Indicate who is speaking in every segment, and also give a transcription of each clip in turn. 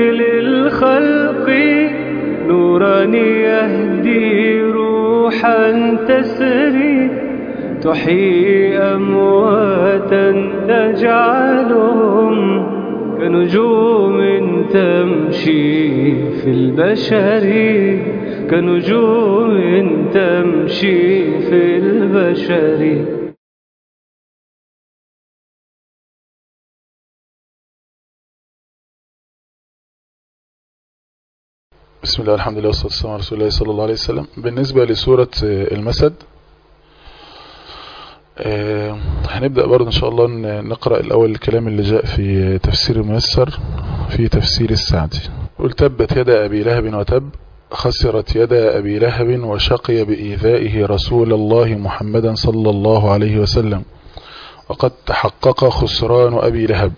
Speaker 1: للخلق نورا يهدي روحا تسري تحيي أمواتا تجعلهم كنجوم تمشي في البشر كنجوم تمشي في البشر
Speaker 2: بسم الله الحمد لله والصلاة والسلام على رسول الله صلى الله عليه وسلم بالنسبة لسورة المسد هنبدأ برضه إن شاء الله نقرأ الأول الكلام اللي جاء في تفسير الميسر في تفسير السعدي قل تبت يد أبي لهب وتب خسرت يد أبي لهب وشقي بإيذائه رسول الله محمدا صلى الله عليه وسلم وقد تحقق خسران أبي لهب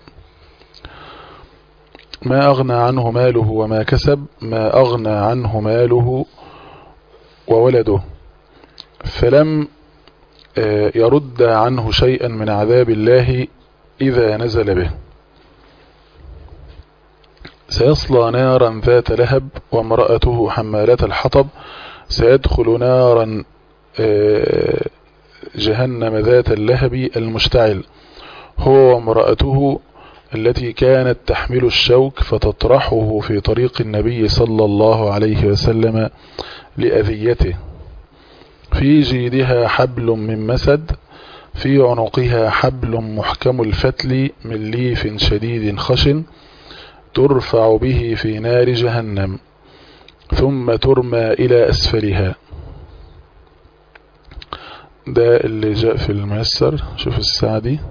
Speaker 2: ما أغنى عنه ماله وما كسب ما أغنى عنه ماله وولده فلم يرد عنه شيئا من عذاب الله إذا نزل به سيصلى نارا ذات لهب وامرأته حمالة الحطب سيدخل نارا جهنم ذات اللهب المشتعل هو وامرأته التي كانت تحمل الشوك فتطرحه في طريق النبي صلى الله عليه وسلم لأذيته في جيدها حبل من مسد في عنقها حبل محكم الفتل من ليف شديد خشن ترفع به في نار جهنم ثم ترمى إلى أسفلها ده اللي جاء في الميسر شوف السعدي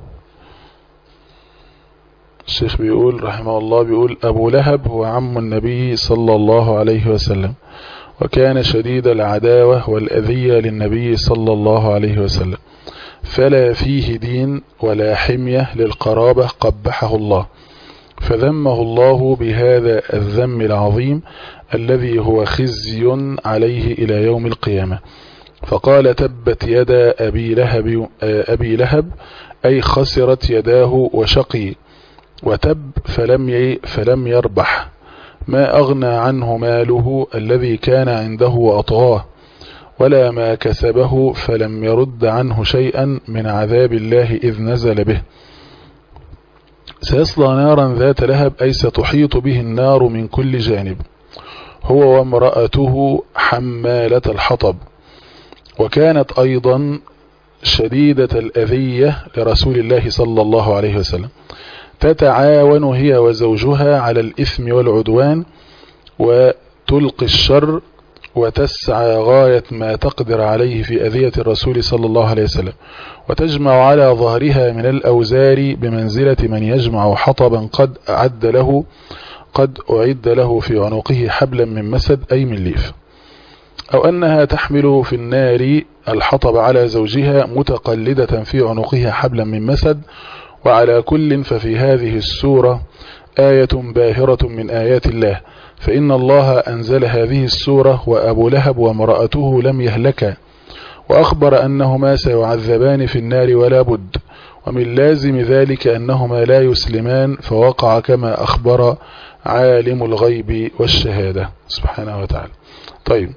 Speaker 2: الشيخ بيقول رحمه الله بيقول أبو لهب هو عم النبي صلى الله عليه وسلم وكان شديد العداوة والأذية للنبي صلى الله عليه وسلم فلا فيه دين ولا حمية للقرابة قبحه الله فذمه الله بهذا الذم العظيم الذي هو خزي عليه إلى يوم القيامة فقال تبت يدا أبي لهب, أبي لهب أي خسرت يداه وشقي وتب فلم, فلم يربح ما أغنى عنه ماله الذي كان عنده وأطغاه ولا ما كسبه فلم يرد عنه شيئا من عذاب الله إذ نزل به سيصلى نارا ذات لهب أي ستحيط به النار من كل جانب هو وامرأته حمالة الحطب وكانت أيضا شديدة الأذية لرسول الله صلى الله عليه وسلم تتعاون هي وزوجها على الإثم والعدوان وتلقي الشر وتسعى غاية ما تقدر عليه في أذية الرسول صلى الله عليه وسلم وتجمع على ظهرها من الأوزار بمنزلة من يجمع حطبا قد أعد له قد أعد له في عنقه حبلا من مسد أي من ليف أو أنها تحمل في النار الحطب على زوجها متقلدة في عنقها حبلا من مسد وعلى كل ففي هذه السورة آية باهرة من آيات الله فإن الله أنزل هذه السورة وأبو لهب وامرأته لم يهلكا وأخبر أنهما سيعذبان في النار ولا بد ومن لازم ذلك أنهما لا يسلمان فوقع كما أخبر عالم الغيب والشهادة سبحانه وتعالى طيب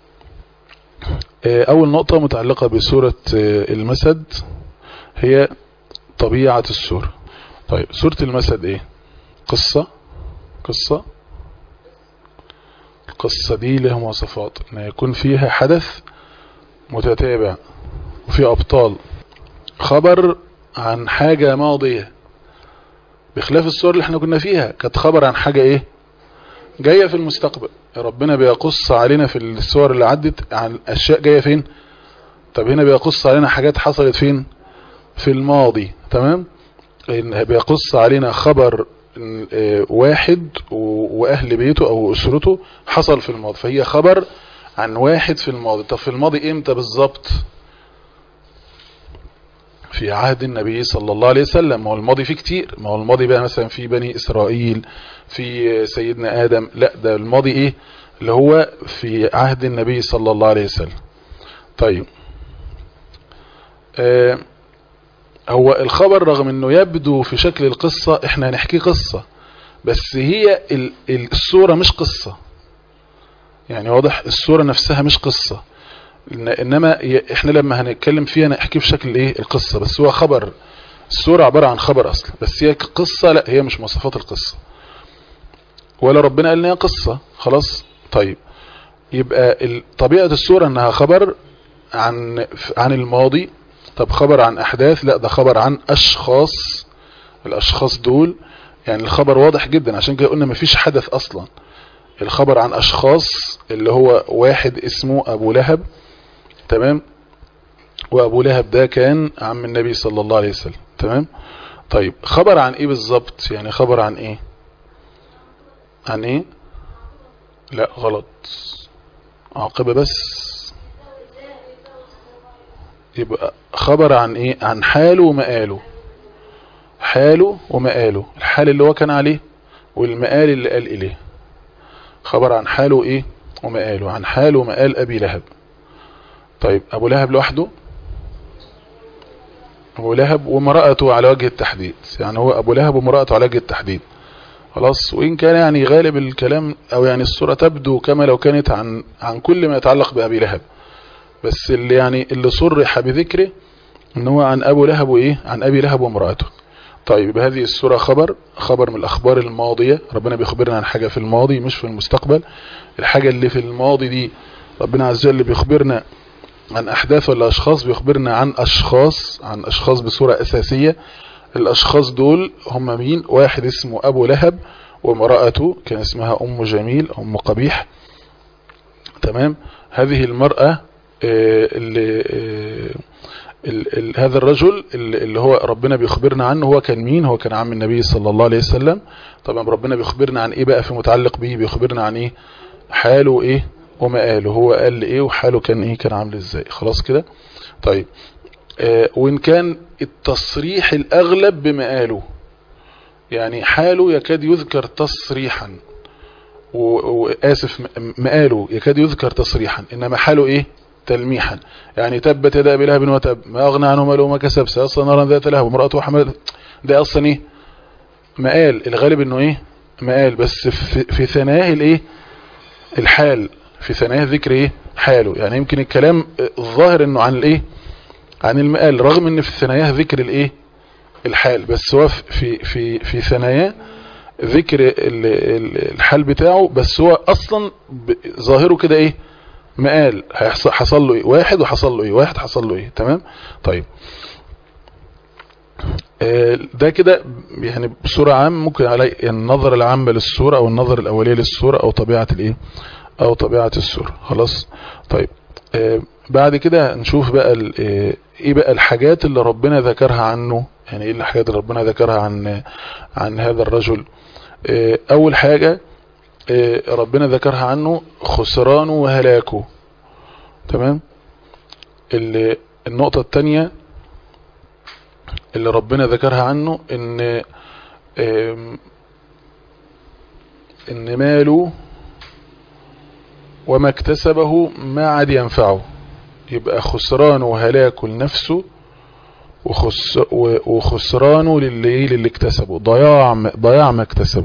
Speaker 2: أول نقطة متعلقة بسورة المسد هي طبيعة السورة طيب سورة المسد ايه قصة قصة القصة دي لها مواصفات ان يكون فيها حدث متتابع وفي ابطال خبر عن حاجة ماضية بخلاف الصور اللي احنا كنا فيها كانت خبر عن حاجة ايه جاية في المستقبل ربنا بيقص علينا في الصور اللي عدت عن اشياء جاية فين طب هنا بيقص علينا حاجات حصلت فين في الماضي تمام بيقص علينا خبر واحد واهل بيته او اسرته حصل في الماضي فهي خبر عن واحد في الماضي طب في الماضي امتى بالظبط في عهد النبي صلى الله عليه وسلم ما هو الماضي فيه كتير ما هو الماضي بقى مثلا في بني اسرائيل في سيدنا ادم لا ده الماضي ايه اللي هو في عهد النبي صلى الله عليه وسلم طيب آه هو الخبر رغم انه يبدو في شكل القصة احنا هنحكي قصة بس هي ال- ال- الصورة مش قصة يعني واضح الصورة نفسها مش قصة إن- انما ي- احنا لما هنتكلم فيها نحكي في شكل ايه القصة بس هو خبر الصورة عبارة عن خبر اصلا بس هي قصة لا هي مش مواصفات القصة ولا ربنا قال لنا قصة خلاص طيب يبقى ال- طبيعة الصورة انها خبر عن عن الماضي طب خبر عن احداث لا ده خبر عن اشخاص الاشخاص دول يعني الخبر واضح جدا عشان كده قلنا مفيش حدث اصلا الخبر عن اشخاص اللي هو واحد اسمه ابو لهب تمام وابو لهب ده كان عم النبي صلى الله عليه وسلم تمام طيب خبر عن ايه بالظبط يعني خبر عن ايه عن ايه لا غلط عاقبة بس يبقى خبر عن ايه عن حاله ومقاله حاله ومقاله الحال اللي هو كان عليه والمقال اللي قال اليه خبر عن حاله ايه ومقاله عن حاله ومقال ابي لهب طيب ابو لهب لوحده ابو لهب ومرأته على وجه التحديد يعني هو ابو لهب ومرأته على وجه التحديد خلاص وان كان يعني غالب الكلام او يعني الصورة تبدو كما لو كانت عن عن كل ما يتعلق بابي لهب بس اللي يعني اللي صرح بذكره ان هو عن ابو لهب وايه عن ابي لهب وامرأته طيب يبقى هذه السورة خبر خبر من الاخبار الماضية ربنا بيخبرنا عن حاجة في الماضي مش في المستقبل الحاجة اللي في الماضي دي ربنا عز وجل بيخبرنا عن احداث ولا اشخاص بيخبرنا عن اشخاص عن اشخاص بصورة اساسية الاشخاص دول هم مين واحد اسمه ابو لهب وامرأته كان اسمها ام جميل ام قبيح تمام هذه المرأة آه، اللي آه، ال ال هذا الرجل اللي اللي هو ربنا بيخبرنا عنه هو كان مين هو كان عم النبي صلى الله عليه وسلم طبعا ربنا بيخبرنا عن ايه بقى في متعلق به بيخبرنا عن ايه حاله ايه ومقاله هو قال لي ايه وحاله كان ايه كان عامل ازاي خلاص كده طيب آه وان كان التصريح الاغلب بمقاله يعني حاله يكاد يذكر تصريحا و- واسف م- مقاله يكاد يذكر تصريحا انما حاله ايه تلميحا يعني تبت يدا ابي لهب وتب ما اغنى عنه ماله وما كسب سيصلى نارا ذات لهب وامراته حملت ده اصلا ايه مقال الغالب انه ايه مقال بس في, في ثناياه الايه الحال في ثناياه ذكر ايه حاله يعني يمكن الكلام الظاهر انه عن الايه عن المقال رغم ان في ثناياه ذكر الايه الحال بس هو في في في ثناياه ذكر ال- ال- الحال بتاعه بس هو اصلا ب- ظاهره كده ايه مقال هيحصل حصل له ايه واحد وحصل له ايه واحد حصل له ايه تمام طيب آه، ده كده يعني بصورة عام ممكن علي النظر العامة للصورة او النظر الاولية للصورة او طبيعة الايه او طبيعة الصورة خلاص طيب آه، بعد كده نشوف بقى ال- آه، ايه بقى الحاجات اللي ربنا ذكرها عنه يعني ايه الحاجات اللي ربنا ذكرها عن عن هذا الرجل آه، اول حاجة آه، ربنا ذكرها عنه خسرانه وهلاكه تمام ال- النقطة التانية اللي ربنا ذكرها عنه ان آم، ان ماله وما اكتسبه ما عاد ينفعه يبقى خسرانه وهلاكه لنفسه وخس و- وخسرانه للي للي اكتسبه ضياع ما- ضياع ما اكتسبه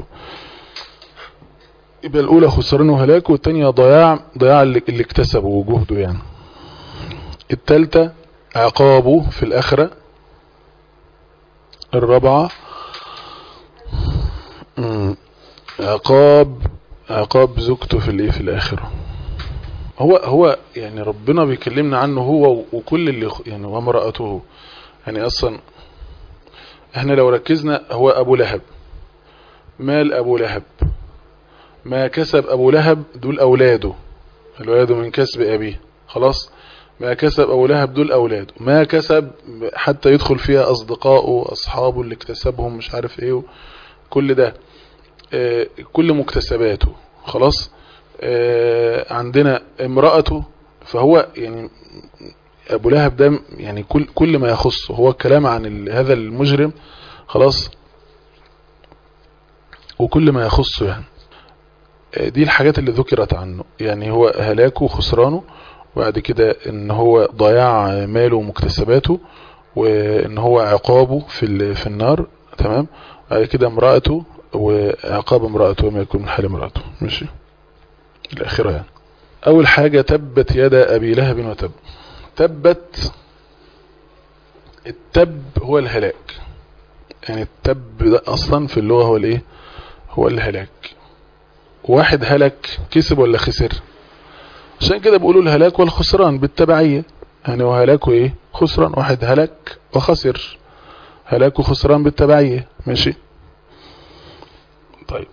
Speaker 2: يبقى الاولى خسرانه وهلاكه والثانيه ضياع ضياع اللي اللي اكتسبه وجهده يعني الثالثه عقابه في الاخره الرابعه مم، عقاب عقاب زوجته في الايه في الاخره هو هو يعني ربنا بيكلمنا عنه هو وكل اللي خ- يعني وامرأته يعني اصلا احنا لو ركزنا هو ابو لهب مال ابو لهب ما كسب ابو لهب دول اولاده الولاد من كسب ابيه خلاص ما كسب ابو لهب دول اولاده ما كسب حتى يدخل فيها اصدقائه اصحابه اللي اكتسبهم مش عارف ايه كل ده آه، كل مكتسباته خلاص آه، عندنا امرأته فهو يعني ابو لهب ده يعني كل كل ما يخصه هو الكلام عن ال- هذا المجرم خلاص وكل ما يخصه يعني آه، دي الحاجات اللي ذكرت عنه يعني هو هلاكه وخسرانه وبعد كده ان هو ضياع ماله ومكتسباته وان هو عقابه في ال- في النار تمام بعد كده امرأته وعقاب امرأته وما يكون من حال امرأته ماشي الأخيرة يعني أول حاجة تبت يد أبي لهب وتب تبت التب هو الهلاك يعني التب ده أصلا في اللغة هو الإيه هو الهلاك واحد هلك كسب ولا خسر عشان كده بيقولوا الهلاك والخسران بالتبعية يعني وهلاك ايه خسران واحد هلك وخسر هلاك وخسران بالتبعية ماشي طيب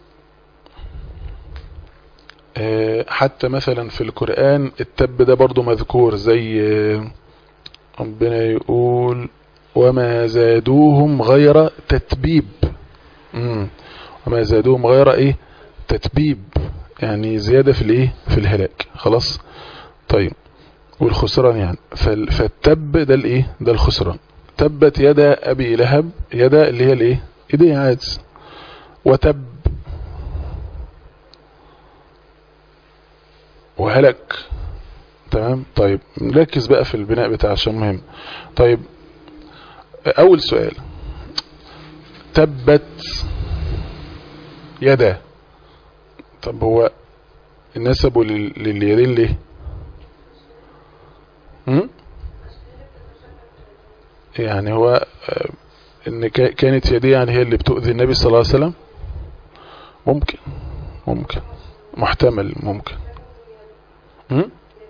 Speaker 2: آه حتى مثلا في القرآن التب ده برضو مذكور زي آه ربنا يقول وما زادوهم غير تتبيب مم. وما زادوهم غير ايه تتبيب يعني زيادة في الايه في الهلاك خلاص طيب والخسران يعني فالتب ده الايه ده الخسران تبت يد ابي لهب يد اللي هي الايه ايديه عاد وتب وهلك تمام طيب نركز بقى في البناء بتاع عشان مهم طيب اول سؤال تبت يدا طب هو نسبوا لليدين ليه هم؟ يعني هو ان كانت يديه يعني هي اللي بتؤذي النبي صلى الله عليه وسلم ممكن ممكن محتمل ممكن هم؟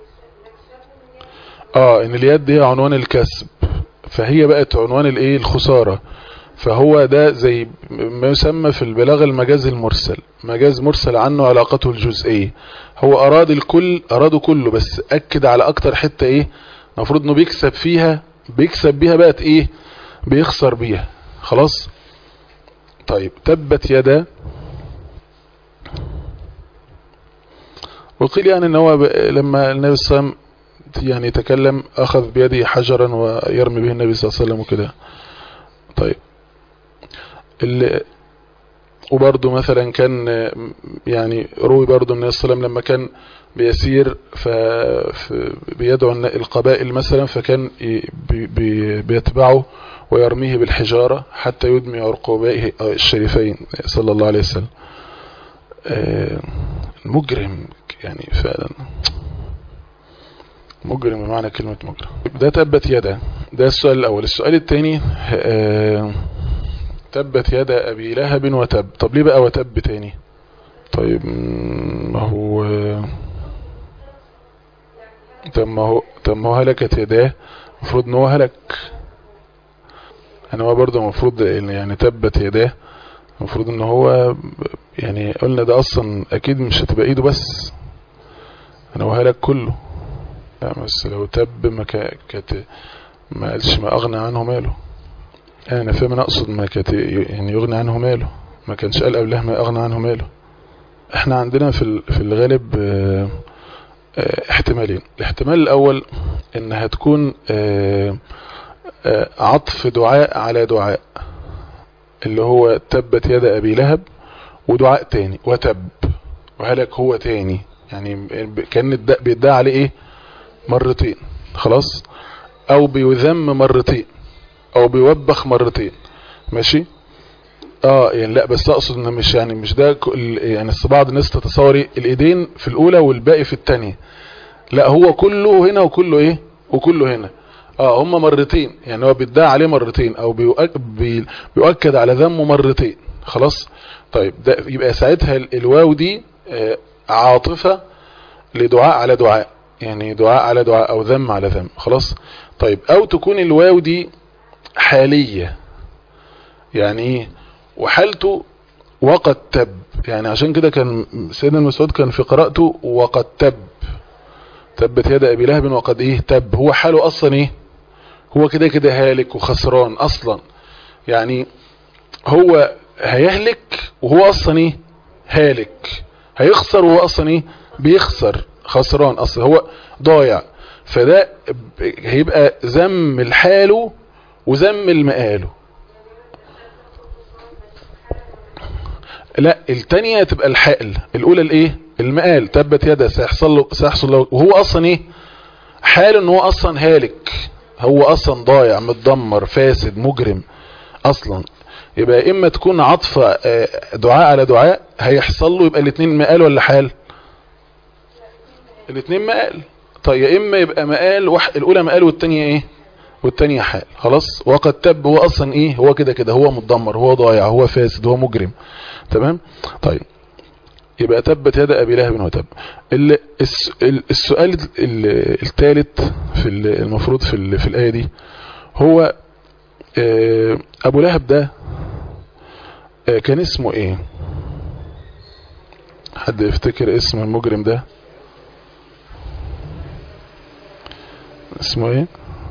Speaker 2: اه ان اليد هي عنوان الكسب فهي بقت عنوان الايه الخسارة فهو ده زي ما يسمى في البلاغة المجاز المرسل مجاز مرسل عنه علاقته الجزئية هو اراد الكل اراده كله بس اكد على اكتر حتة ايه المفروض انه بيكسب فيها بيكسب بيها بقت ايه بيخسر بيها خلاص طيب تبت يدا وقيل يعني ان هو لما النبي صلى الله عليه وسلم يعني يتكلم اخذ بيده حجرا ويرمي به النبي صلى الله عليه وسلم وكده طيب اللي وبرضه مثلا كان يعني روي برضه النبي صلى الله عليه وسلم لما كان بيسير ف بيدعو القبائل مثلا فكان بي بي بيتبعه ويرميه بالحجارة حتى يدمي عرقوبائه الشريفين صلى الله عليه وسلم مجرم يعني فعلا مجرم بمعنى كلمة مجرم ده تبت يدا ده السؤال الأول السؤال الثاني تبت يدا أبي لهب وتب طب ليه بقى وتب تاني طيب ما هو طب ما هو طب ما هو هلكت يداه المفروض ان هو هلك يعني هو برضه المفروض يعني تبت يداه المفروض ان هو يعني قلنا ده اصلا اكيد مش هتبقى ايده بس انا هو هلك كله بس لو تب ما كانت ما قالش ما اغنى عنه ماله انا فاهم انا اقصد ما كانت يعني يغني عنه ماله ما كانش قال قبلها ما اغنى عنه ماله احنا عندنا في في الغالب اه اه احتمالين الاحتمال الاول انها تكون اه عطف دعاء على دعاء اللي هو تبت يد ابي لهب ودعاء تاني وتب وهلك هو تاني يعني كان بيدعى عليه ايه مرتين خلاص او بيذم مرتين او بيوبخ مرتين ماشي اه يعني لا بس اقصد ان مش يعني مش ده يعني بعض الناس تتصوري الايدين في الاولى والباقي في الثانيه لا هو كله هنا وكله ايه وكله هنا اه هم مرتين يعني هو بيدعى عليه مرتين او بيؤكد, بيؤكد على ذمه مرتين خلاص طيب ده يبقى ساعتها الواو دي آه عاطفة لدعاء على دعاء يعني دعاء على دعاء او ذم على ذم خلاص طيب او تكون الواو دي حالية يعني ايه وحالته وقد تب يعني عشان كده كان سيدنا المسعود كان في قراءته وقد تب تبت يد ابي لهب وقد ايه تب هو حاله اصلا ايه هو كده كده هالك وخسران اصلا يعني هو هيهلك وهو اصلا ايه هالك هيخسر وهو اصلا ايه بيخسر خسران اصلا هو ضايع فده هيبقى ذم لحاله وذم لمقاله لا التانية تبقى الحائل الاولى الايه المقال تبت يده سيحصل له سيحصل له وهو اصلا ايه حاله ان هو اصلا هالك هو اصلا ضايع متدمر فاسد مجرم اصلا يبقى اما تكون عطفة آه، دعاء على دعاء هيحصل له يبقى الاثنين مقال ولا حال الاثنين مقال طيب يا اما يبقى مقال واحد الاولى مقال والثانيه ايه والثانيه حال خلاص وقد تب هو اصلا ايه هو كده كده هو متدمر هو ضايع هو فاسد هو مجرم تمام طيب يبقى تبت يد ابي لهب وتب ال- الس- ال- السؤال الثالث في ال- المفروض في ال- في الايه دي هو آه، ابو لهب ده آه، كان اسمه ايه حد يفتكر اسم المجرم ده اسمه ايه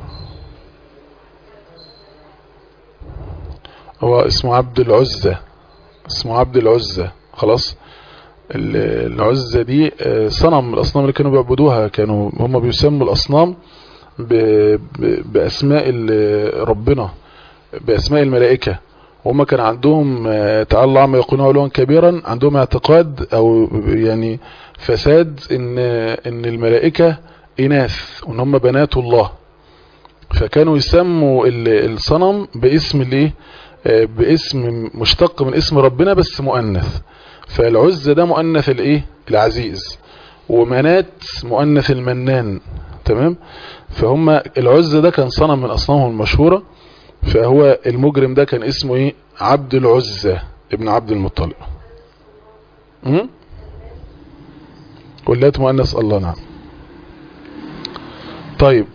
Speaker 2: هو اسمه عبد العزة اسمه عبد العزة خلاص ال- العزة دي آه، صنم من الأصنام اللي كانوا بيعبدوها كانوا هم بيسموا الأصنام ب- ب- بأسماء ال- ربنا بأسماء الملائكة وهم كان عندهم آه، تعالى الله عما يقولون علوا كبيرا عندهم اعتقاد او يعني فساد ان ان الملائكة اناث وان هم بنات الله فكانوا يسموا ال- الصنم باسم الايه آه، باسم مشتق من اسم ربنا بس مؤنث فالعزة ده مؤنث الايه العزيز ومنات مؤنث المنان تمام فهم العزة ده كان صنم من اصنامهم المشهورة فهو المجرم ده كان اسمه ايه عبد العزة ابن عبد المطلب أمم؟ ولات مؤنث الله نعم طيب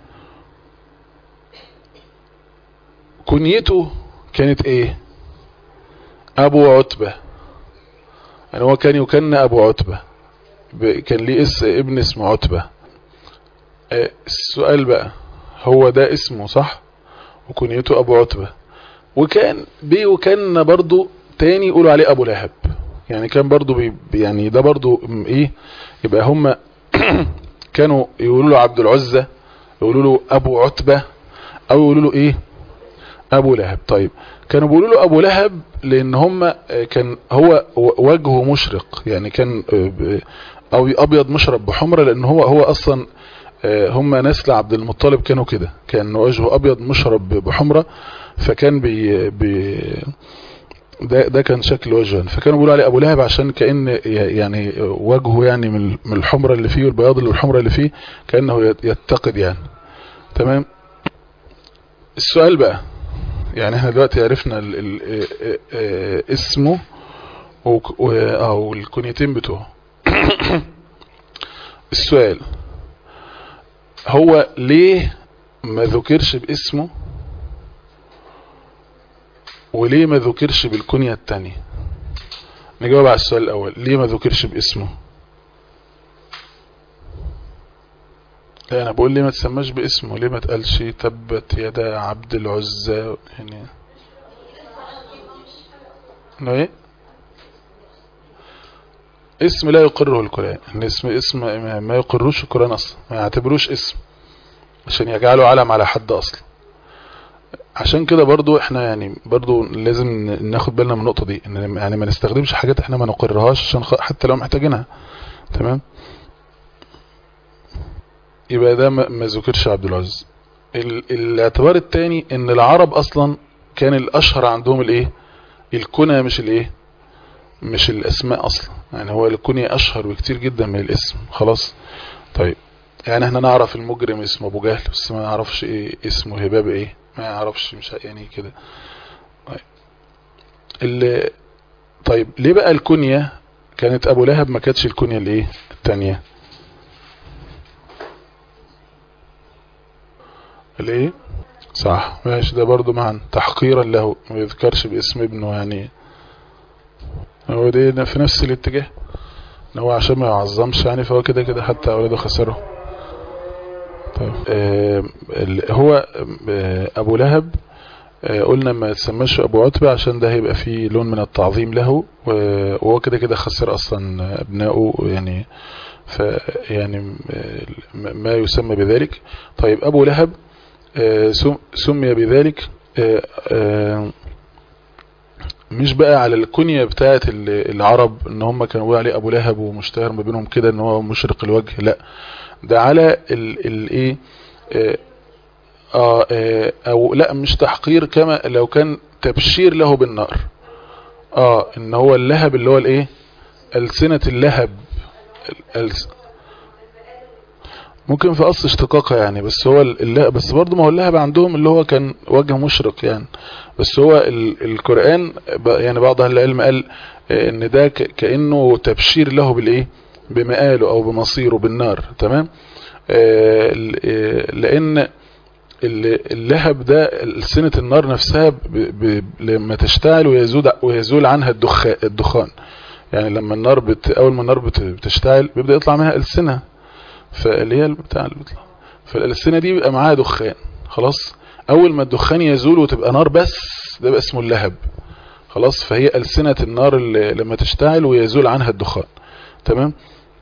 Speaker 2: كنيته كانت ايه ابو عتبة يعني هو كان يكن ابو عتبة ب- كان ليه اس ابن اسمه عتبة آه، السؤال بقى هو ده اسمه صح وكنيته ابو عتبة وكان بيه وكان برضو تاني يقولوا عليه ابو لهب يعني كان برضو بي يعني ده برضو م- ايه يبقى هم كانوا يقولوا له عبد العزة يقولوا له ابو عتبة او يقولوا له ايه ابو لهب طيب كانوا بيقولوا له ابو لهب لان هم كان هو وجهه مشرق يعني كان آه، ب- او ابيض مشرب بحمرة لان هو هو اصلا آه، هم نسل عبد المطلب كانوا كده كان وجهه ابيض مشرب بحمرة فكان بي, بي ده ده كان شكل وجهه فكانوا بيقولوا عليه ابو لهب عشان كان ي- يعني وجهه يعني من من الحمرة اللي فيه والبياض اللي الحمرة اللي فيه كانه يت- يتقد يعني تمام السؤال بقى يعني احنا دلوقتي عرفنا ال ال اه اه اسمه وك- و- او الكونيتين بتوعه السؤال هو ليه ما ذكرش باسمه وليه ما ذكرش بالكنية التانية نجاوب على السؤال الاول ليه ما ذكرش باسمه لا انا بقول ليه ما تسماش باسمه ليه ما تقالش تبت يدا عبد العزى يعني انه ايه اسم لا يقره القرآن ان اسم اسم ما- ما يقروش القرآن اصلا ما يعتبروش اسم عشان يجعلوا علم على حد اصلا عشان كده برضو احنا يعني برضو لازم ن- ناخد بالنا من النقطة دي ان يعني ما نستخدمش حاجات احنا ما نقرهاش عشان خ- حتى لو محتاجينها تمام يبقى ده ما ما ذكرش عبد العزيز ال- الاعتبار التاني ان العرب اصلا كان الاشهر عندهم الايه الكنى مش الايه مش الاسماء اصلا يعني هو الكنية اشهر بكتير جدا من الاسم خلاص طيب يعني احنا نعرف المجرم اسمه ابو جهل بس ما نعرفش ايه اسمه هباب ايه ما يعرفش مش ه- يعني كده طيب ال- طيب ليه بقى الكنية كانت ابو لهب ما كانتش الكنية الايه التانية الايه صح ماشي ده برضو معا تحقيرا له ما يذكرش باسم ابنه يعني هو ده في نفس الاتجاه ان هو عشان ما يعظمش يعني فهو كده كده حتى اولاده خسروا طيب آه ال- هو آه ابو لهب آه قلنا ما تسماش ابو عتبة عشان ده هيبقى فيه لون من التعظيم له و- وهو كده كده خسر اصلا ابنائه يعني ف يعني آه، ما ما يسمى بذلك طيب ابو لهب آه، سم- سمي بذلك آه، آه، مش بقى على الكنية بتاعت ال- العرب ان هم كانوا بيقولوا عليه ابو لهب ومشتهر ما بينهم كده ان هو مشرق الوجه لا ده على الايه اه آه، او لا مش تحقير كما لو كان تبشير له بالنار اه ان هو اللهب اللي هو الايه ألسنة اللهب الألس... ممكن في اصل اشتقاقها يعني بس هو اللهب بس برضه ما هو اللهب عندهم اللي هو كان وجه مشرق يعني بس هو ال... القرآن يعني بعض اهل العلم قال ان ده ك... كأنه تبشير له بالايه بمآله او بمصيره بالنار تمام آه لان اللهب ده سنة النار نفسها ب... ب... لما تشتعل ويزول ويزول عنها الدخان الدخان يعني لما النار بت... اول ما النار بت... بتشتعل بيبدا يطلع منها السنه فاللي هي بتاع اللي بيطلع فالسنه دي بيبقى معاها دخان خلاص اول ما الدخان يزول وتبقى نار بس ده بقى اسمه اللهب خلاص فهي ألسنة النار اللي لما تشتعل ويزول عنها الدخان تمام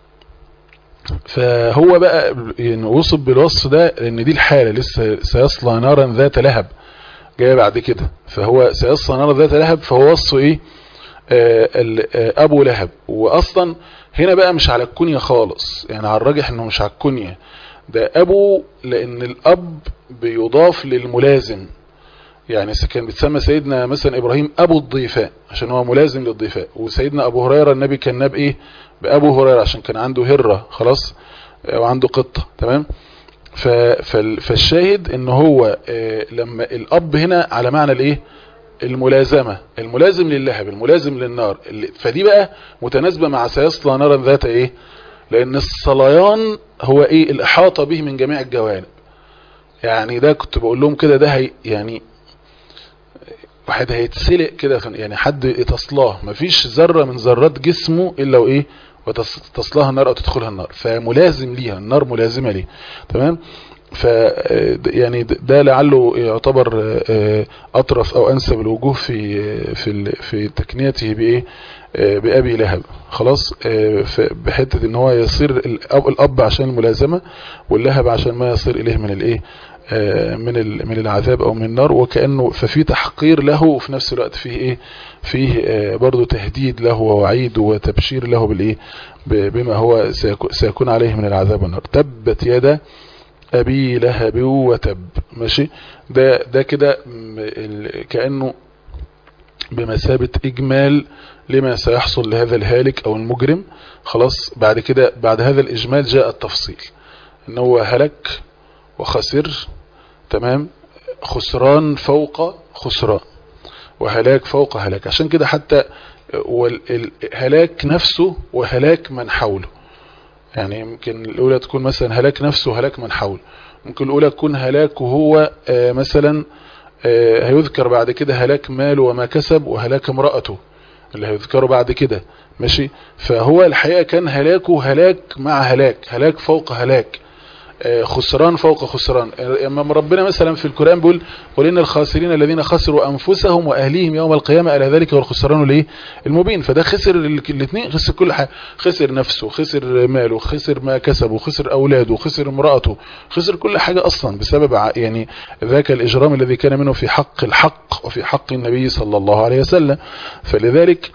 Speaker 2: فهو بقى يعني وصف بالوصف ده لان دي الحالة لسه سيصلى نارا ذات لهب جاية بعد كده فهو سيصلى نارا ذات لهب فهو وصفه ايه آه ابو لهب واصلا هنا بقى مش على الكنية خالص يعني على الراجح انه مش على الكنية ده ابو لان الاب بيضاف للملازم يعني كان بيتسمى سيدنا مثلا ابراهيم ابو الضيفاء عشان هو ملازم للضيفاء وسيدنا ابو هريرة النبي كان ناب ايه بابو هريرة عشان كان عنده هرة خلاص وعنده قطة تمام فالشاهد ان هو لما الاب هنا على معنى الايه الملازمة الملازم للهب الملازم للنار فدي بقى متناسبة مع سيصلى نارا ذات ايه لان الصليان هو ايه الاحاطة به من جميع الجوانب يعني ده كنت بقول لهم كده ده هي يعني واحد هيتسلق كده يعني حد يتصلاه مفيش ذرة من ذرات جسمه الا وايه وتصلها النار او تدخلها النار فملازم ليها النار ملازمة ليه تمام ف يعني ده لعله يعتبر اطرف او انسب الوجوه في في في تكنيته بايه بابي لهب خلاص بحته ان هو يصير الاب عشان الملازمه واللهب عشان ما يصير اليه من الايه من من العذاب او من النار وكانه ففي تحقير له وفي نفس الوقت فيه ايه فيه برضه تهديد له ووعيد وتبشير له بالايه بما هو سيكون عليه من العذاب والنار تبت يدا أبي لهب وتب ماشي ده ده كده كأنه بمثابة إجمال لما سيحصل لهذا الهالك أو المجرم خلاص بعد كده بعد هذا الإجمال جاء التفصيل إن هو هلك وخسر تمام خسران فوق خسران وهلاك فوق هلاك عشان كده حتى الهلاك نفسه وهلاك من حوله يعني يمكن الأولى تكون مثلا هلاك نفسه وهلاك من حوله ممكن الأولى تكون هلاك وهو آه مثلا آه هيذكر بعد كده هلاك ماله وما كسب وهلاك امرأته اللي هيذكره بعد كده ماشي فهو الحقيقة كان هلاكه هلاك مع هلاك هلاك فوق هلاك خسران فوق خسران اما ربنا مثلا في القرآن بيقول قل إن الخاسرين الذين خسروا أنفسهم وأهليهم يوم القيامة ألا ذلك هو الخسران الايه المبين فده خسر الاثنين خسر كل حاجة خسر نفسه خسر ماله خسر ما كسبه خسر أولاده خسر امرأته خسر كل حاجة أصلا بسبب يعني ذاك الإجرام الذي كان منه في حق الحق وفي حق النبي صلى الله عليه وسلم فلذلك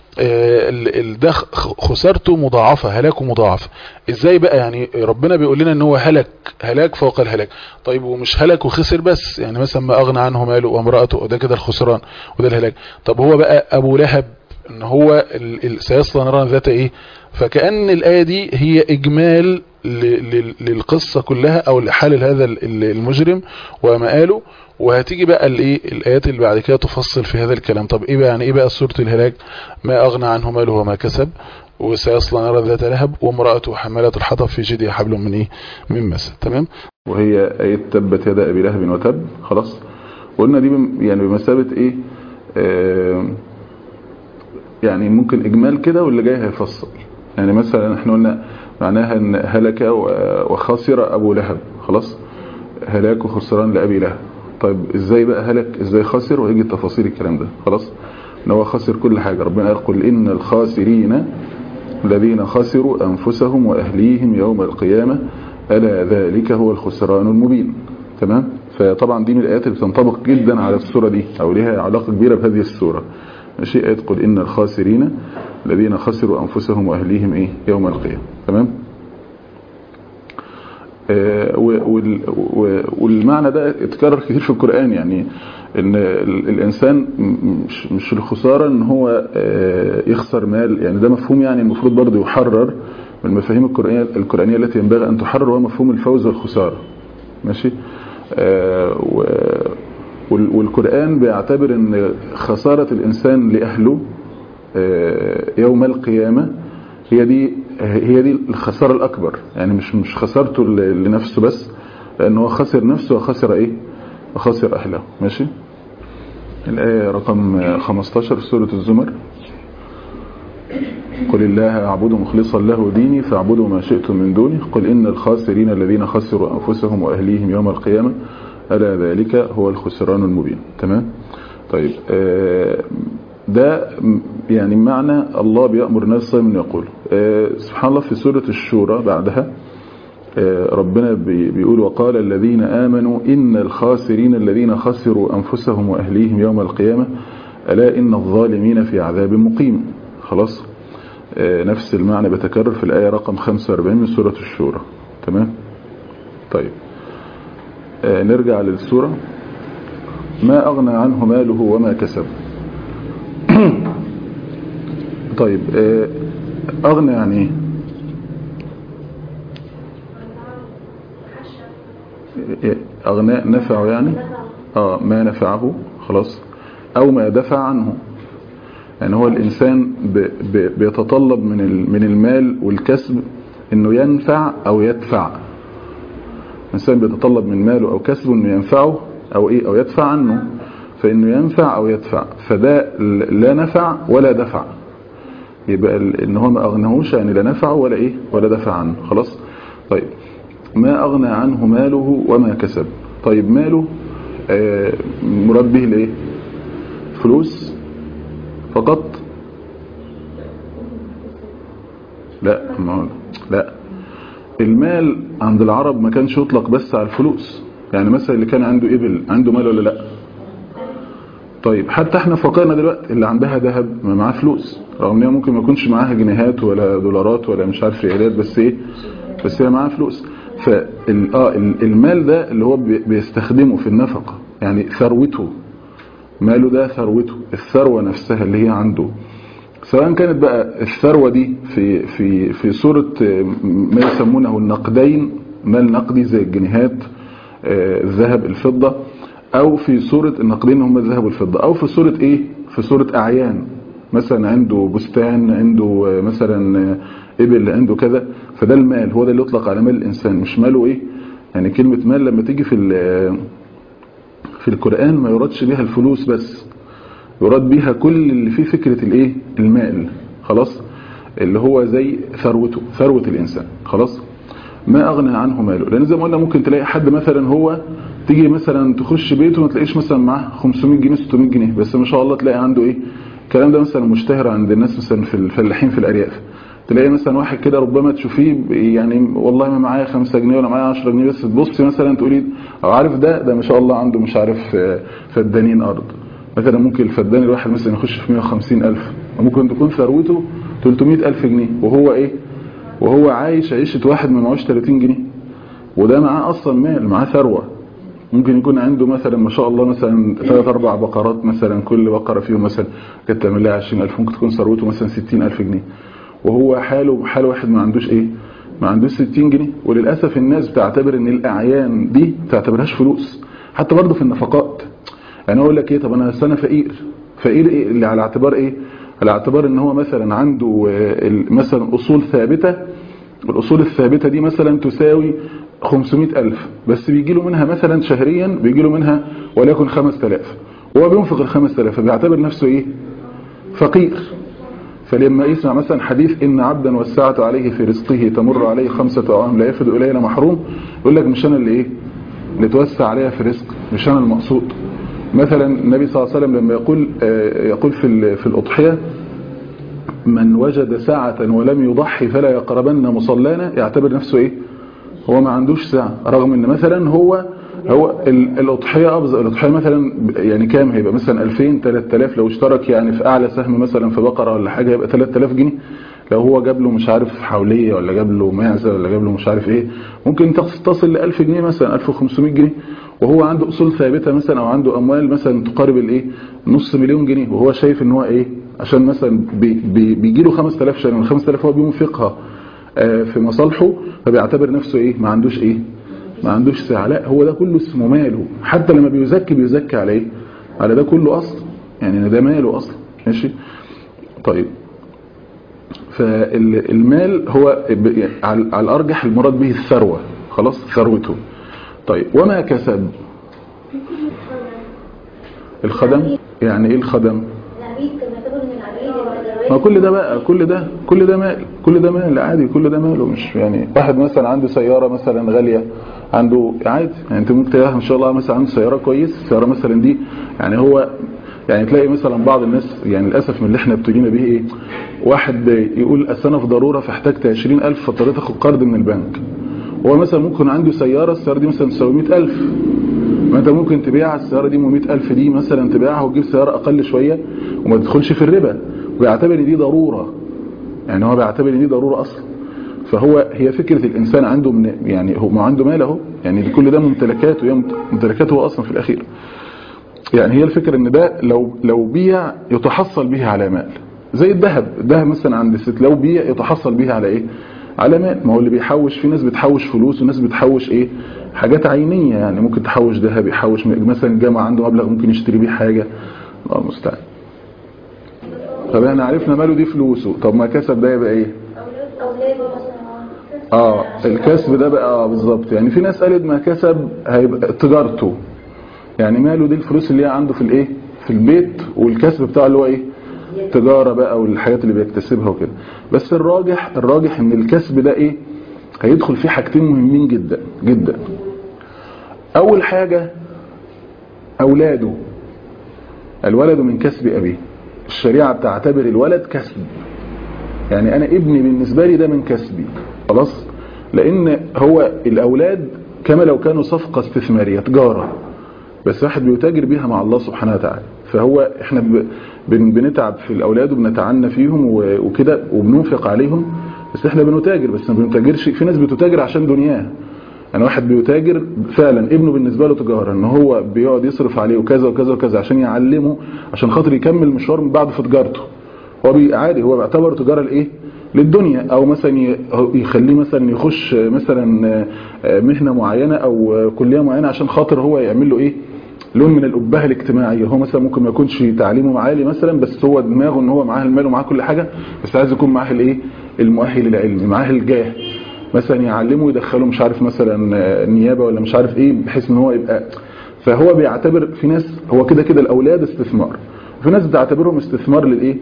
Speaker 2: ده خسارته مضاعفة هلاكه مضاعف ازاي بقى يعني ربنا بيقول لنا ان هو هلك هلاك فوق الهلاك طيب ومش هلك وخسر بس يعني مثلا ما اغنى عنه ماله وامرأته وده كده الخسران وده الهلاك طب هو بقى ابو لهب ان هو سيصلى نارا ذات ايه فكأن الآية دي هي اجمال للقصة كلها او لحال هذا المجرم ومآله وهتيجي بقى الايه الايات اللي بعد كده تفصل في هذا الكلام طب ايه بقى يعني ايه بقى سوره الهلاك ما اغنى عنه ماله وما كسب وسيصلى نارا ذات لهب وامراته حماله الحطب في جيدها حبل من ايه من مسد تمام
Speaker 3: وهي ايه تبت يد ابي لهب وتب خلاص قلنا دي يعني بمثابه ايه آه يعني ممكن اجمال كده واللي جاي هيفصل يعني مثلا احنا قلنا معناها ان هلك وخسر ابو لهب خلاص هلاك وخسران لابي لهب طيب ازاي بقى هلك ازاي خسر وهيجي تفاصيل الكلام ده خلاص ان هو خسر كل حاجة ربنا يقول ان الخاسرين الذين خسروا انفسهم واهليهم يوم القيامة الا ذلك هو الخسران المبين تمام فطبعا دي من الايات اللي بتنطبق جدا على السورة دي او لها علاقة كبيرة بهذه السورة ماشي ايه تقول ان الخاسرين الذين خسروا انفسهم واهليهم ايه يوم القيامة تمام آه، و- وال- و- والمعنى ده اتكرر كتير في القرآن يعني ان ال- الانسان م- مش مش الخسارة ان هو آه، يخسر مال يعني ده مفهوم يعني المفروض برضه يحرر من المفاهيم القرآنية القرآنية التي ينبغي ان تحرر هو مفهوم الفوز والخسارة ماشي آه، و- وال- والقرآن بيعتبر ان خسارة الانسان لأهله آه، يوم القيامة هي دي هي دي الخسارة الأكبر يعني مش مش خسارته ل- لنفسه بس لأن هو خسر نفسه وخسر إيه وخسر أهله ماشي الآية رقم 15 في سورة الزمر قل الله أعبد مخلصا له ديني فاعبدوا ما شئتم من دونه قل إن الخاسرين الذين خسروا أنفسهم وأهليهم يوم القيامة ألا ذلك هو الخسران المبين تمام طيب آه، ده م- يعني معنى الله بيأمر الناس صلى الله عليه وسلم يقول آه، سبحان الله في سورة الشورى بعدها آه، ربنا بي- بيقول وقال الذين آمنوا إن الخاسرين الذين خسروا أنفسهم وأهليهم يوم القيامة ألا إن الظالمين في عذاب مقيم خلاص آه، نفس المعنى بتكرر في الآية رقم 45 من سورة الشورى تمام طيب آه، نرجع للسورة ما أغنى عنه ماله وما كسب طيب آه، أغنى يعني إيه؟ إيه؟ أغناء نفعه يعني آه ما نفعه خلاص أو ما دفع عنه يعني هو الإنسان ب- ب- بيتطلب من ال- من المال والكسب إنه ينفع أو يدفع الإنسان بيتطلب من ماله أو كسبه إنه ينفعه أو إيه أو يدفع عنه فإنه ينفع أو يدفع فده ل- لا نفع ولا دفع يبقى ال- إن هو ما أغنهوش يعني لا نفعه ولا إيه ولا دفع عنه خلاص طيب ما أغنى عنه ماله وما كسب طيب ماله آه، مراد به الإيه فلوس فقط لا ما هو- لا المال عند العرب ما كانش يطلق بس على الفلوس يعني مثلا اللي كان عنده إبل عنده مال ولا لا طيب حتى احنا فقيرنا دلوقتي اللي عندها ذهب ما معاه فلوس رغم ان هي ممكن ما يكونش معاها جنيهات ولا دولارات ولا مش عارف ريالات بس ايه بس هي معاها فلوس فال اه ال- المال ده اللي هو بي- بيستخدمه في النفقه يعني ثروته ماله ده ثروته الثروه نفسها اللي هي عنده سواء كانت بقى الثروة دي في في في صورة ما يسمونه النقدين مال نقدي زي الجنيهات آه، الذهب الفضة أو في صورة النقدين هم الذهب والفضة أو في صورة إيه في صورة أعيان مثلا عنده بستان عنده آه، مثلا آه، إبل عنده كذا فده المال هو ده اللي يطلق على مال الإنسان مش ماله إيه يعني كلمة مال لما تيجي في ال- في القرآن ما يرادش بها الفلوس بس يراد بيها كل اللي فيه فكرة الايه المال خلاص اللي هو زي ثروته ثروة الإنسان خلاص ما أغنى عنه ماله لأن زي ما قلنا ممكن تلاقي حد مثلا هو تيجي مثلا تخش بيته ما تلاقيش مثلا معاه 500 جنيه 600 جنيه بس ما شاء الله تلاقي عنده ايه الكلام ده مثلا مشتهر عند الناس مثلا في الفلاحين في الأرياف تلاقي مثلا واحد كده ربما تشوفيه يعني والله ما معايا 5 جنيه ولا معايا 10 جنيه بس تبصي مثلا تقولي او عارف ده ده ما شاء الله عنده مش عارف آه، فدانين ارض مثلا ممكن الفدان الواحد مثلا يخش في 150 ألف وممكن تكون ثروته 300 ألف جنيه وهو ايه وهو عايش عيشة واحد ما معهوش 30 جنيه وده معاه اصلا مال معاه ثروة ممكن يكون عنده مثلا ما شاء الله مثلا ثلاث اربع بقرات مثلا كل بقرة فيهم مثلا كانت تعمل لها 20000 ممكن تكون ثروته مثلا 60000 جنيه وهو حاله حال واحد ما عندوش ايه ما عندوش 60 جنيه وللاسف الناس بتعتبر ان الاعيان دي تعتبرهاش فلوس حتى برضه في النفقات يعني اقول لك ايه طب انا انا فقير فقير إيه اللي على اعتبار ايه على اعتبار ان هو مثلا عنده آه، ال- مثلا اصول ثابته الاصول الثابته دي مثلا تساوي 500 ألف بس بيجي له منها مثلا شهريا بيجي له منها وليكن 5000 وهو بينفق ال 5000 فبيعتبر نفسه ايه فقير فلما يسمع مثلا حديث إن عبدا وسعت عليه في رزقه تمر عليه خمسة أعوام لا يفد إلينا محروم يقول لك مش أنا اللي إيه اللي توسع عليها في رزق مش أنا المقصود مثلا النبي صلى الله عليه وسلم لما يقول آه، يقول في ال- في الأضحية من وجد ساعة ولم يضحي فلا يقربن مصلانا يعتبر نفسه إيه هو ما عندوش ساعة رغم ان مثلا هو هو ال- الأضحية أبز الأضحية مثلا يعني كام هيبقى مثلا 2000 3000 لو اشترك يعني في أعلى سهم مثلا في بقرة ولا حاجة يبقى 3000 جنيه لو هو جاب له مش عارف حولية ولا جاب له معزة ولا جاب له مش عارف ايه ممكن تصل ل 1000 جنيه مثلا 1500 جنيه وهو عنده اصول ثابتة مثلا او عنده اموال مثلا تقارب الايه نص مليون جنيه وهو شايف ان هو ايه عشان مثلا بي بي بيجي له 5000 شهر وال 5000 هو بينفقها آه في مصالحه فبيعتبر نفسه ايه ما عندوش ايه ما عندوش ساعة لا هو ده كله اسمه ماله حتى لما بيزكي بيزكي على ايه على ده كله اصلا يعني ده ماله اصلا ماشي طيب فالمال هو على الارجح المراد به الثروة خلاص ثروته طيب وما كسب الخدم يعني ايه الخدم ما كل ده بقى كل ده كل ده مال كل ده مال عادي كل ده ماله مش يعني واحد مثلا عنده سيارة مثلا غالية عنده عادي يعني انت ممكن تلاقي ان شاء الله مثلا عنده سيارة كويس السيارة مثلا دي يعني هو يعني تلاقي مثلا بعض الناس يعني للاسف من اللي احنا ابتلينا به ايه واحد يقول اصل انا في ضروره فاحتجت 20000 فاضطريت اخد قرض من البنك هو مثلا ممكن عنده سياره السياره دي مثلا تساوي 100000 ما انت ممكن تبيع السياره دي ب 100000 دي مثلا تبيعها وتجيب سياره اقل شويه وما تدخلش في الربا ويعتبر ان دي ضروره يعني هو بيعتبر ان دي ضروره اصلا فهو هي فكره الانسان عنده من يعني هو ما عنده مال اهو يعني كل ده ممتلكاته هي ممتلكاته هو اصلا في الاخير يعني هي الفكرة ان ده لو لو بيع يتحصل به على مال زي الذهب الذهب مثلا عند الست لو بيع يتحصل به على ايه على مال ما هو اللي بيحوش في ناس بتحوش فلوس وناس بتحوش ايه حاجات عينية يعني ممكن تحوش ذهب يحوش مثلا الجامعة عنده مبلغ ممكن يشتري بيه حاجة الله المستعان طب احنا عرفنا ماله دي فلوسه طب ما كسب ده يبقى ايه اه الكسب ده بقى اه بالظبط يعني في ناس قالت ما كسب هيبقى تجارته يعني ماله دي الفلوس اللي هي عنده في الايه في البيت والكسب بتاعه اللي هو ايه تجارة بقى والحاجات اللي بيكتسبها وكده بس الراجح الراجح ان الكسب ده ايه هيدخل فيه حاجتين مهمين جدا جدا اول حاجة اولاده الولد من كسب ابيه الشريعة بتعتبر الولد كسب يعني انا ابني بالنسبة لي ده من كسبي خلاص لان هو الاولاد كما لو كانوا صفقة استثمارية تجارة بس واحد بيتاجر بيها مع الله سبحانه وتعالى فهو احنا بنتعب في الاولاد وبنتعنى فيهم وكده وبننفق عليهم بس احنا بنتاجر بس ما بنتاجرش في ناس بتتاجر عشان دنياه يعني واحد بيتاجر فعلا ابنه بالنسبه له تجاره ان هو بيقعد يصرف عليه وكذا وكذا وكذا عشان يعلمه عشان خاطر يكمل مشوار من بعد في تجارته هو عادي هو بيعتبر تجاره لايه للدنيا او مثلا يخليه مثلا يخش مثلا مهنة معينة او كلية معينة عشان خاطر هو يعمل له ايه لون من الأبهة الاجتماعية هو مثلا ممكن ما يكونش تعليمه عالي مثلا بس هو دماغه ان هو معاه المال ومعاه كل حاجة بس عايز يكون معاه الايه المؤهل العلمي معاه الجاه مثلا يعلمه يدخله مش عارف مثلا نيابة ولا مش عارف ايه بحيث ان هو يبقى فهو بيعتبر في ناس هو كده كده الاولاد استثمار وفي ناس بتعتبرهم استثمار للايه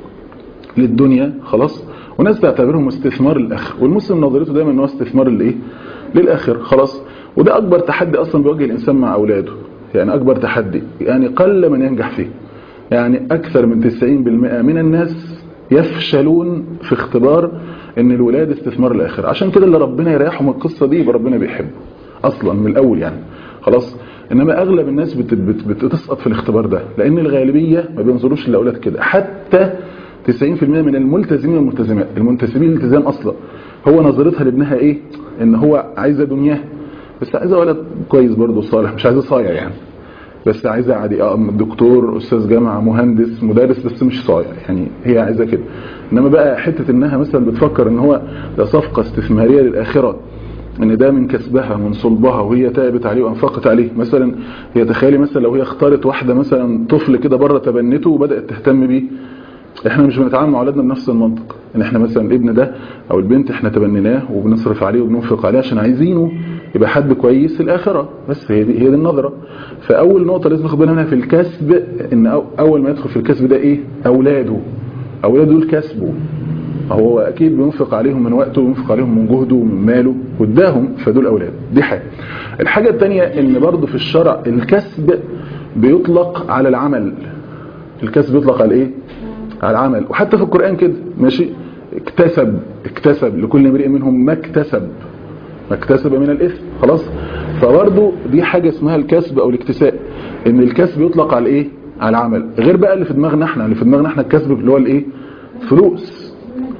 Speaker 3: للدنيا خلاص وناس تعتبرهم استثمار للاخر والمسلم نظرته دايما ان هو استثمار للايه للاخر خلاص وده اكبر تحدي اصلا بيواجه الانسان مع اولاده يعني اكبر تحدي يعني قل من ينجح فيه يعني اكثر من 90% من الناس يفشلون في اختبار ان الولاد استثمار للاخر عشان كده اللي ربنا يريحه من القصه دي يبقى ربنا بيحبه اصلا من الاول يعني خلاص انما اغلب الناس بت بت بتسقط في الاختبار ده لان الغالبيه ما بينظروش للاولاد كده حتى 90% من الملتزمين والملتزمات المنتسبين للالتزام اصلا هو نظرتها لابنها ايه ان هو عايزه دنياه بس عايزه ولد كويس برضه صالح مش عايزه صايع يعني بس عايزه عادي اه دكتور استاذ جامعه مهندس مدرس بس مش صايع يعني هي عايزه كده انما بقى حته انها مثلا بتفكر ان هو ده صفقه استثماريه للاخره ان ده من كسبها من صلبها وهي تعبت عليه وانفقت عليه مثلا هي تخيلي مثلا لو هي اختارت واحده مثلا طفل كده بره تبنته وبدات تهتم بيه احنا مش بنتعامل مع اولادنا بنفس المنطق ان احنا مثلا الابن ده او البنت احنا تبنيناه وبنصرف عليه وبننفق عليه عشان عايزينه يبقى حد كويس في الاخره بس هي دي هي دي النظره فاول نقطه لازم ناخد بالنا منها في الكسب ان اول ما يدخل في الكسب ده ايه اولاده اولاده دول كسبه هو اكيد بينفق عليهم من وقته وينفق عليهم من جهده ومن ماله واداهم فدول اولاد دي حاجه الحاجه الثانيه ان برضه في الشرع الكسب بيطلق على العمل الكسب بيطلق على ايه على العمل وحتى في القرآن كده ماشي اكتسب اكتسب لكل امرئ منهم ما اكتسب ما اكتسب من الاثم خلاص فبرضه دي حاجة اسمها الكسب او الاكتساب ان الكسب يطلق على ايه على العمل غير بقى اللي في دماغنا احنا اللي في دماغنا احنا الكسب اللي هو الايه فلوس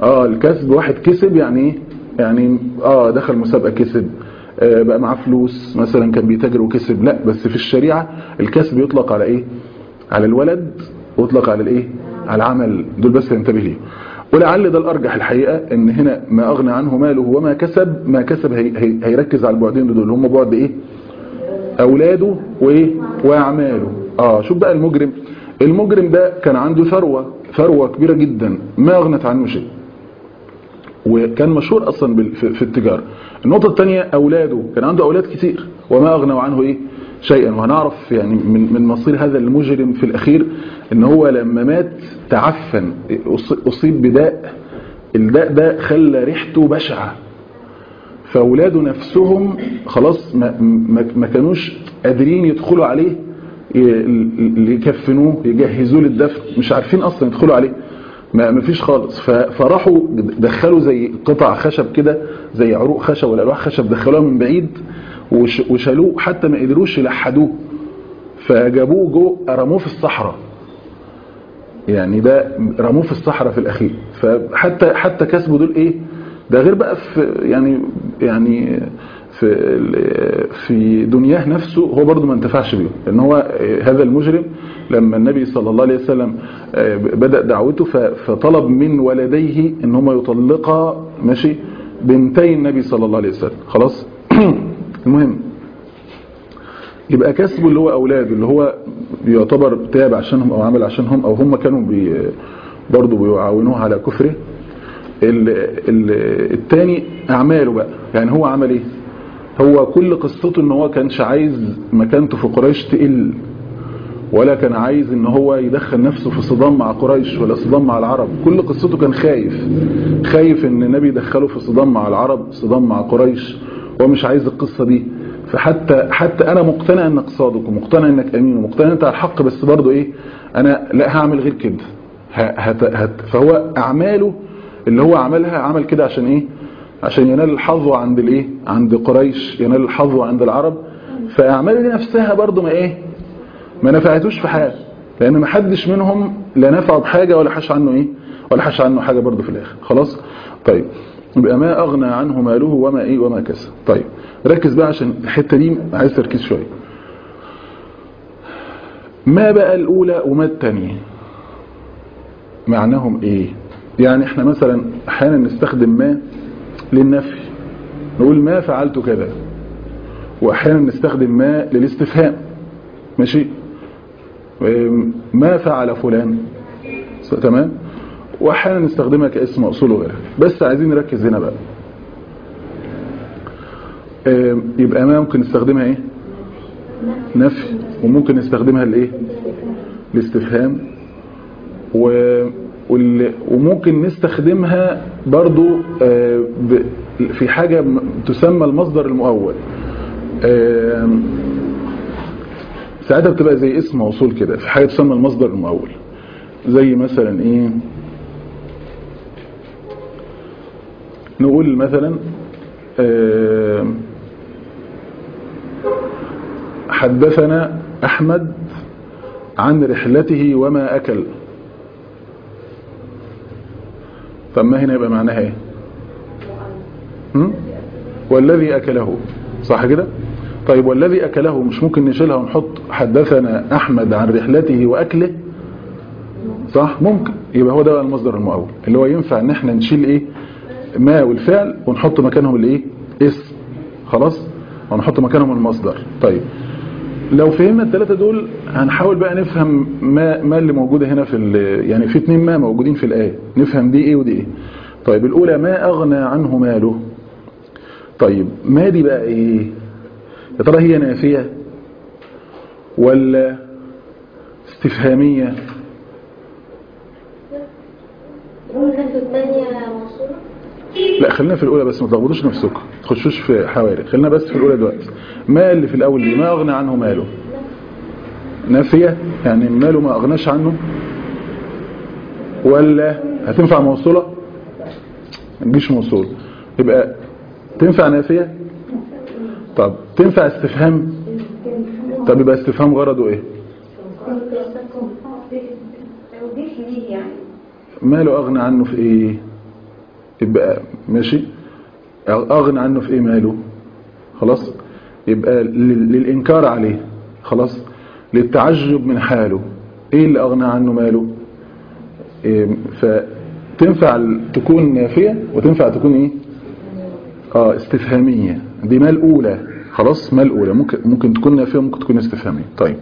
Speaker 3: اه الكسب واحد كسب يعني ايه يعني اه دخل مسابقة كسب آه بقى معاه فلوس مثلا كان بيتاجر وكسب لا بس في الشريعة الكسب يطلق على ايه على الولد ويطلق على الايه على العمل دول بس ينتبه ليه ولعل ده الارجح الحقيقة ان هنا ما اغنى عنه ماله وما كسب ما كسب هي هي هيركز على البعدين دول هم بعد ايه اولاده وايه واعماله اه شوف بقى المجرم المجرم ده كان عنده ثروة ثروة كبيرة جدا ما اغنت عنه شيء وكان مشهور اصلا بال- في في التجارة النقطة الثانية اولاده كان عنده اولاد كتير وما اغنوا عنه ايه شيئا وهنعرف يعني من من مصير هذا المجرم في الاخير ان هو لما مات تعفن أص- اصيب بداء الداء ده خلى ريحته بشعة فاولاده نفسهم خلاص ما, ما, ما كانوش قادرين يدخلوا عليه ي- ال- يكفنوه يجهزوه للدفن مش عارفين اصلا يدخلوا عليه ما ما فيش خالص ف- فراحوا دخلوا زي قطع خشب كده زي عروق خشب ولا الواح خشب دخلوها من بعيد وش- وشالوه حتى ما قدروش يلحدوه فجابوه جو رموه في الصحراء يعني ده رموه في الصحراء في الاخير فحتى حتى كسبوا دول ايه ده غير بقى في يعني يعني في ال- في دنياه نفسه هو برضه ما انتفعش بيه لان هو هذا المجرم لما النبي صلى الله عليه وسلم بدأ دعوته ف- فطلب من ولديه ان هما يطلقا ماشي بنتي النبي صلى الله عليه وسلم خلاص المهم يبقى كسبه اللي هو اولاده اللي هو يعتبر تاب عشانهم او عمل عشانهم او هم كانوا بي برضه بيعاونوه على كفره ال ال التاني اعماله بقى يعني هو عمل ايه هو كل قصته ان هو كانش عايز مكانته في قريش تقل ولا كان عايز ان هو يدخل نفسه في صدام مع قريش ولا صدام مع العرب كل قصته كان خايف خايف ان النبي يدخله في صدام مع العرب صدام مع قريش هو مش عايز القصة دي فحتى حتى انا مقتنع انك صادق ومقتنع انك امين ومقتنع انت على الحق بس برضه ايه انا لا هعمل غير كده هت هت فهو اعماله اللي هو عملها عمل كده عشان ايه عشان ينال الحظ عند الايه عند قريش ينال الحظ عند العرب فاعماله دي نفسها برضه ما ايه ما نفعتوش في حاجه لان ما حدش منهم لا نفعه بحاجه ولا حش عنه ايه ولا حش عنه حاجه برضه في الاخر خلاص طيب يبقى ما اغنى عنه ماله وما ايه وما كسب طيب ركز بقى عشان الحته دي عايز تركيز شويه ما بقى الاولى وما الثانيه معناهم ايه يعني احنا مثلا احيانا نستخدم ما للنفي نقول ما فعلت كذا واحيانا نستخدم ما للاستفهام ماشي ما فعل فلان تمام واحيانا نستخدمها كاسم موصول وغيرها بس عايزين نركز هنا بقى يبقى ما ممكن نستخدمها ايه نفي وممكن نستخدمها لايه الاستفهام و وممكن نستخدمها برضو في حاجة تسمى المصدر المؤول ساعتها بتبقى زي اسم موصول كده في حاجة تسمى المصدر المؤول زي مثلا ايه نقول مثلا حدثنا احمد عن رحلته وما اكل طب ما هنا يبقى معناها ايه هم؟ والذي اكله صح كده طيب والذي اكله مش ممكن نشيلها ونحط حدثنا احمد عن رحلته واكله صح ممكن يبقى هو ده بقى المصدر المؤول اللي هو ينفع ان احنا نشيل ايه ما والفعل ونحط مكانهم الايه اسم خلاص ونحط مكانهم المصدر طيب لو فهمنا الثلاثه دول هنحاول بقى نفهم ما ما اللي موجوده هنا في يعني في اتنين ما موجودين في الايه نفهم دي ايه ودي ايه طيب الاولى ما اغنى عنه ماله طيب ما دي بقى ايه يا ترى هي نافيه ولا استفهاميه لا خلينا في الاولى بس ما تلخبطوش نفسكم ما تخشوش في حواري خلينا بس في الاولى دلوقتي ما اللي في الاول دي ما اغنى عنه ماله نافيه يعني ماله ما اغناش عنه ولا هتنفع موصوله ما تجيش موصول يبقى تنفع نافيه طب تنفع استفهام طب يبقى استفهام غرضه ايه ماله اغنى عنه في ايه يبقى ماشي اغنى عنه في ايه ماله خلاص يبقى لل- للانكار عليه خلاص للتعجب من حاله ايه اللي اغنى عنه ماله إيه فتنفع تكون نافية وتنفع تكون ايه اه استفهامية دي ما الاولى خلاص ما الاولى ممكن ممكن تكون نافية ممكن تكون استفهامية طيب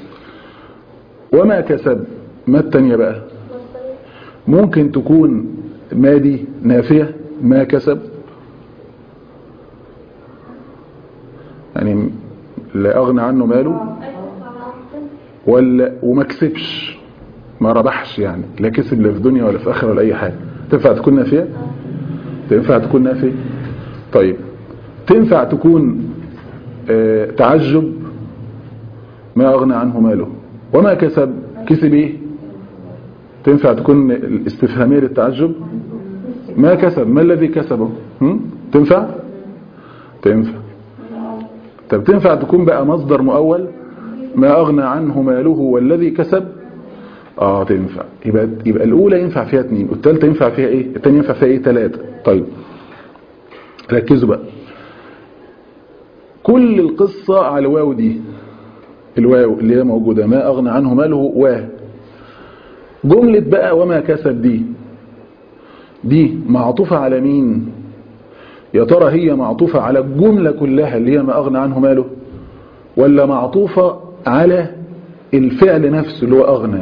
Speaker 3: وما كسب ما التانية بقى ممكن تكون ما دي نافية ما كسب يعني لا أغنى عنه ماله ولا وما كسبش ما ربحش يعني لا كسب لا في دنيا ولا في آخرة ولا أي حاجة تنفع تكون نافية تنفع تكون نافية طيب تنفع تكون آه تعجب ما أغنى عنه ماله وما كسب كسب إيه تنفع تكون الاستفهامية للتعجب ما كسب ما الذي كسبه هم؟ تنفع تنفع طب تنفع تكون بقى مصدر مؤول ما أغنى عنه ماله والذي كسب اه تنفع يبقى يبقى الأولى ينفع فيها اتنين والثالثه ينفع فيها ايه الثانيه ينفع فيها ايه ثلاثة طيب ركزوا بقى كل القصة على الواو دي الواو اللي هي موجودة ما أغنى عنه ماله و جملة بقى وما كسب دي دي معطوفة على مين يا ترى هي معطوفة على الجملة كلها اللي هي ما أغنى عنه ماله ولا معطوفة على الفعل نفسه اللي هو أغنى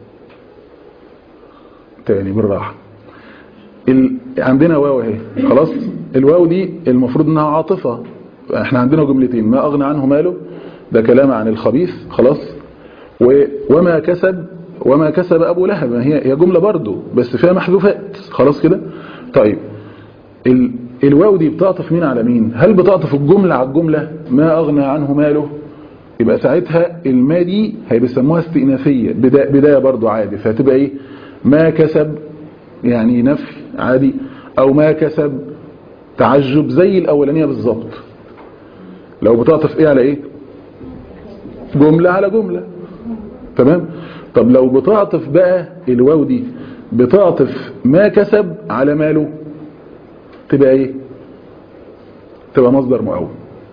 Speaker 3: تاني بالراحة ال... عندنا واو اهي خلاص الواو دي المفروض انها عاطفة احنا عندنا جملتين ما أغنى عنه ماله ده كلام عن الخبيث خلاص و... وما كسب وما كسب أبو لهب هي هي جملة برضو بس فيها محذوفات خلاص كده طيب ال... الواو دي بتعطف مين على مين هل بتعطف الجملة على الجملة ما أغنى عنه ماله يبقى ساعتها الماء دي هيبسموها استئنافية بداية, بداية برضو عادي فهتبقى ايه ما كسب يعني نفي عادي او ما كسب تعجب زي الاولانية بالظبط لو بتعطف ايه على ايه جملة على جملة تمام طب لو بتعطف بقى الواو دي بتعطف ما كسب على ماله تبقى ايه تبقى مصدر مؤول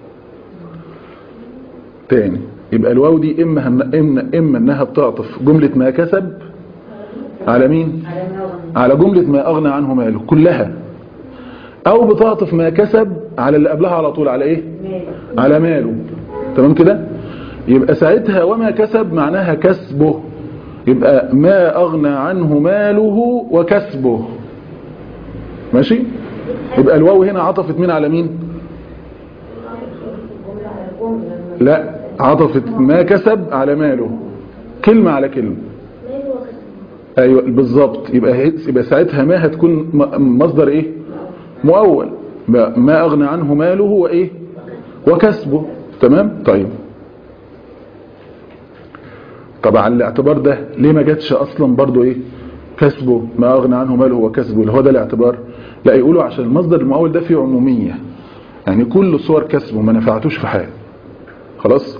Speaker 3: تاني يبقى الواو دي إما, إما, إما أنها بتعطف جملة ما كسب على مين على جملة ما أغنى عنه ماله كلها أو بتعطف ما كسب على اللي قبلها على طول على إيه على ماله تمام كده يبقى ساعتها وما كسب معناها كسبه يبقى ما أغنى عنه ماله وكسبه ماشي يبقى الواو هنا عطفت مين على مين لا عطفت ما كسب على ماله كلمة على كلمة ايوه بالظبط يبقى يبقى ساعتها ما هتكون مصدر ايه مؤول ما اغنى عنه ماله وايه وكسبه تمام طيب طبعا الاعتبار ده ليه ما جاتش اصلا برضو ايه كسبه ما اغنى عنه ماله وكسبه اللي هو ده الاعتبار لا يقولوا عشان المصدر المؤول ده فيه عمومية يعني كل صور كسبه ما نفعتوش في حاجه خلاص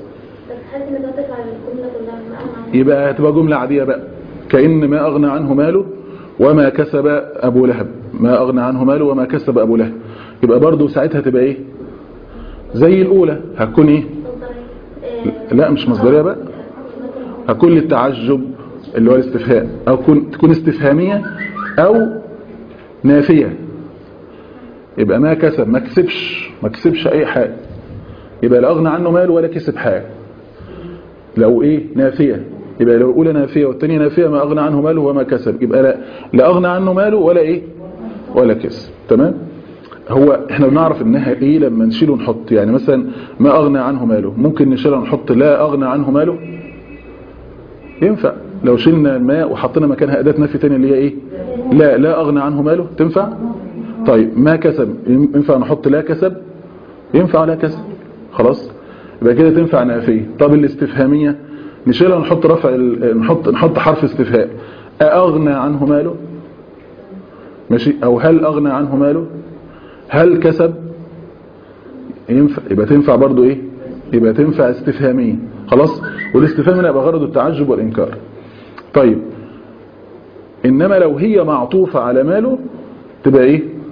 Speaker 3: يبقى هتبقى جملة عادية بقى كأن ما أغنى عنه ماله وما كسب أبو لهب ما أغنى عنه ماله وما كسب أبو لهب يبقى برضو ساعتها تبقى إيه زي الأولى هتكون إيه لا مش مصدرية بقى هتكون للتعجب اللي هو الاستفهام أو تكون استفهامية أو نافية يبقى ما كسب ما كسبش ما كسبش أي حاجة يبقى لا أغنى عنه ماله ولا كسب حاجة لو إيه نافية يبقى لو الأولى نافية والثانية نافية ما أغنى عنه ماله وما كسب يبقى لا, لا أغنى عنه ماله ولا إيه ولا كسب تمام هو احنا بنعرف انها ايه لما نشيله ونحط يعني مثلا ما اغنى عنه ماله ممكن نشيله ونحط لا اغنى عنه ماله ينفع لو شلنا الماء وحطينا مكانها اداة نفي تانية اللي هي ايه لا لا اغنى عنه ماله تنفع طيب ما كسب ينفع نحط لا كسب ينفع لا كسب خلاص يبقى كده تنفع نافيه طب الاستفهامية نشيلها ونحط رفع نحط نحط حرف استفهام أغنى عنه ماله ماشي أو هل أغنى عنه ماله هل كسب ينفع يبقى تنفع برضو إيه يبقى تنفع استفهامية خلاص والاستفهام هنا يبقى غرضه التعجب والإنكار طيب إنما لو هي معطوفة على ماله تبقى إيه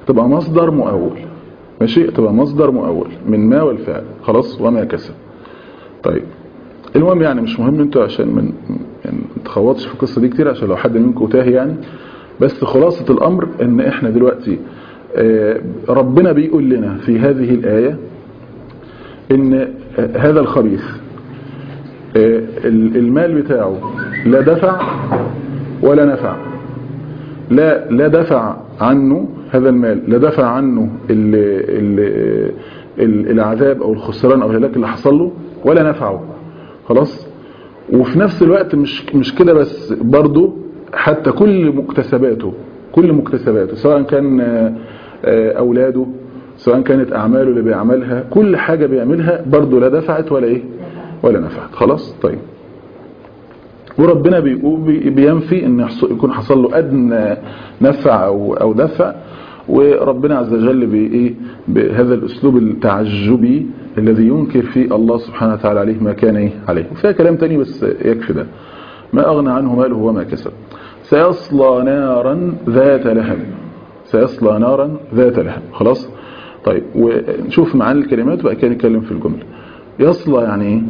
Speaker 3: تبقى مصدر مؤول ماشي تبقى مصدر مؤول من ما والفعل خلاص وما كسب طيب المهم يعني مش مهم انتوا عشان من يعني ما تخوضش في القصه دي كتير عشان لو حد منكم تاه يعني بس خلاصه الامر ان احنا دلوقتي آه، ربنا بيقول لنا في هذه الايه ان آه، هذا الخبيث آه، المال بتاعه لا دفع ولا نفع لا لا دفع عنه هذا المال لا دفع عنه ال ال ال العذاب او الخسران او الهلاك اللي حصل له ولا نفعه خلاص وفي نفس الوقت مش مش كده بس برضه حتى كل مكتسباته كل مكتسباته سواء كان آه، آه، اولاده سواء كانت اعماله اللي بيعملها كل حاجه بيعملها برضه لا دفعت ولا ايه ولا نفعت خلاص طيب وربنا بيقول بي- بينفي ان يحصل- يكون حصل له ادنى نفع او او دفع وربنا عز وجل بايه بهذا الاسلوب التعجبي الذي ينكر فيه الله سبحانه وتعالى عليه ما كان ايه عليه وفيها كلام تاني بس يكفي ده ما اغنى عنه ماله وما كسب سيصلى نارا ذات لهب سيصلى نارا ذات لهب خلاص طيب ونشوف معاني الكلمات وبعد كده نتكلم في الجمله يصلى يعني ايه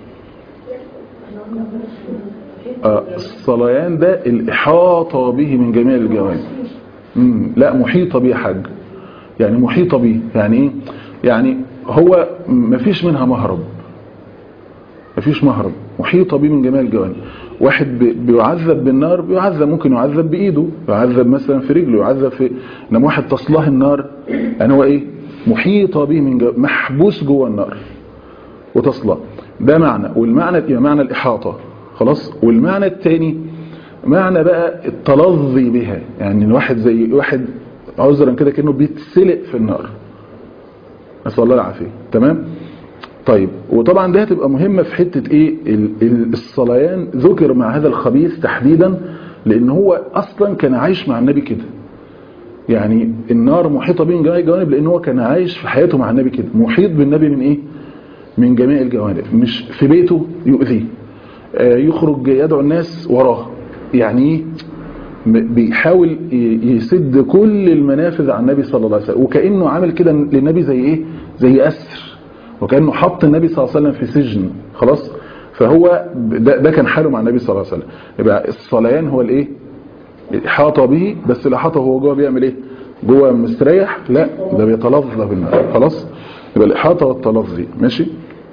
Speaker 3: آه، الصليان ده الإحاطة به من جميع الجوانب مم، لا محيطة به حاج يعني محيطة به يعني ايه يعني هو مفيش منها مهرب مفيش مهرب محيطة به من جميع الجوانب واحد بي- بيعذب بالنار بيعذب ممكن يعذب بإيده يعذب مثلا في رجله يعذب في انما واحد تصلاه النار يعني هو ايه محيطة به من جو... محبوس جوه النار وتصلى ده معنى والمعنى يبقى معنى الإحاطة خلاص والمعنى الثاني معنى بقى التلظي بها يعني الواحد زي واحد عذرا كده كأنه بيتسلق في النار نسأل الله العافية تمام طيب وطبعا دي هتبقى مهمة في حتة ايه ال- ال- الصليان ذكر مع هذا الخبيث تحديدا لان هو اصلا كان عايش مع النبي كده يعني النار محيطة به من جميع الجوانب لان هو كان عايش في حياته مع النبي كده محيط بالنبي من ايه من جميع الجوانب مش في بيته يؤذيه آه، يخرج يدعو الناس وراه يعني ايه م- بيحاول ي- يسد كل المنافذ عن النبي صلى الله عليه وسلم وكأنه عامل كده للنبي زي ايه زي أسر وكأنه حط النبي صلى الله عليه وسلم في سجن خلاص فهو ده, ده كان حاله مع النبي صلى الله عليه وسلم يبقى الصليان هو الايه احاطه به بس الاحاطه هو جوه بيعمل ايه جوه مستريح لا ده بيتلظى بالنار خلاص يبقى الاحاطه والتلظي ماشي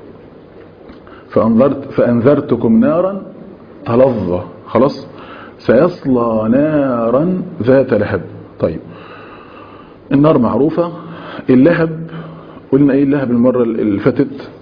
Speaker 3: فأنذرت فأنذرتكم نارا تلظى خلاص سيصلى نارا ذات لهب طيب النار معروفة اللهب قلنا ايه اللهب المرة اللي فاتت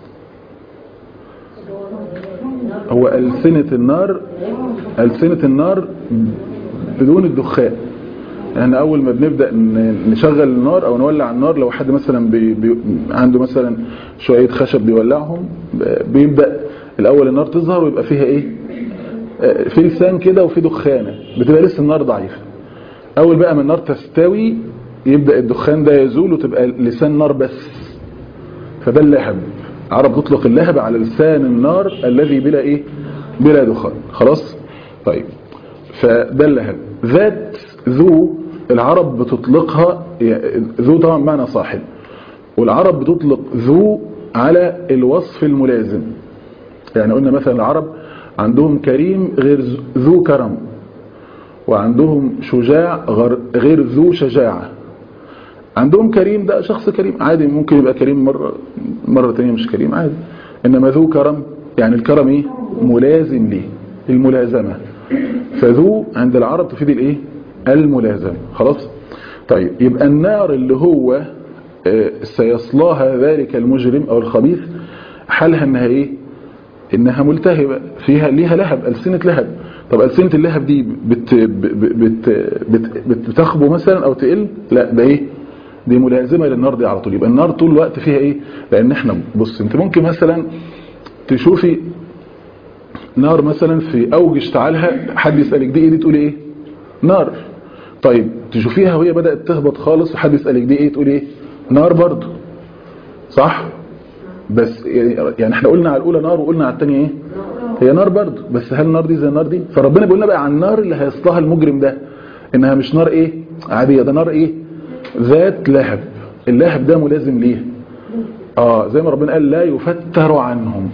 Speaker 3: هو ألسنة النار ألسنة النار بدون الدخان احنا اول ما بنبدا ن- نشغل النار او نولع النار لو حد مثلا بي بي عنده مثلا شويه خشب بيولعهم ب- بيبدا الاول النار تظهر ويبقى فيها ايه آه، في لسان كده وفي دخانه بتبقى لسه النار ضعيفه اول بقى ما النار تستوي يبدا الدخان ده يزول وتبقى لسان نار بس فده اللهب عرب تطلق اللهب على لسان النار الذي بلا ايه بلا دخان خلاص طيب فده اللهب ذات ذو العرب بتطلقها ذو طبعا معنى صاحب والعرب بتطلق ذو على الوصف الملازم يعني قلنا مثلا العرب عندهم كريم غير ذو كرم وعندهم شجاع غير- غير ذو شجاعة عندهم كريم ده شخص كريم عادي ممكن يبقى كريم مرة مرة تانية مش كريم عادي إنما ذو كرم يعني الكرم إيه ملازم ليه الملازمة فذو عند العرب تفيد الإيه الملازمة خلاص طيب يبقى النار اللي هو آه، سيصلاها ذلك المجرم أو الخبيث حالها إنها إيه إنها ملتهبة فيها ليها لهب ألسنة لهب طب ألسنة اللهب دي بت بت بت بت بت بتخبو مثلا أو تقل لا ده إيه دي ملازمة للنار دي على طول يبقى النار طول الوقت فيها إيه لأن إحنا بص أنت ممكن مثلا تشوفي نار مثلا في أوج اشتعالها حد يسألك دي إيه دي تقولي إيه نار طيب تشوفيها وهي بدأت تهبط خالص وحد يسألك دي إيه تقولي إيه نار برضو صح بس يعني احنا قلنا على الاولى نار وقلنا على الثانيه ايه هي نار برضه بس هل النار دي زي النار دي فربنا بيقول لنا بقى عن النار اللي هيصلها المجرم ده انها مش نار ايه عاديه ده نار ايه ذات لهب اللهب ده ملازم ليه اه زي ما ربنا قال لا يفتر عنهم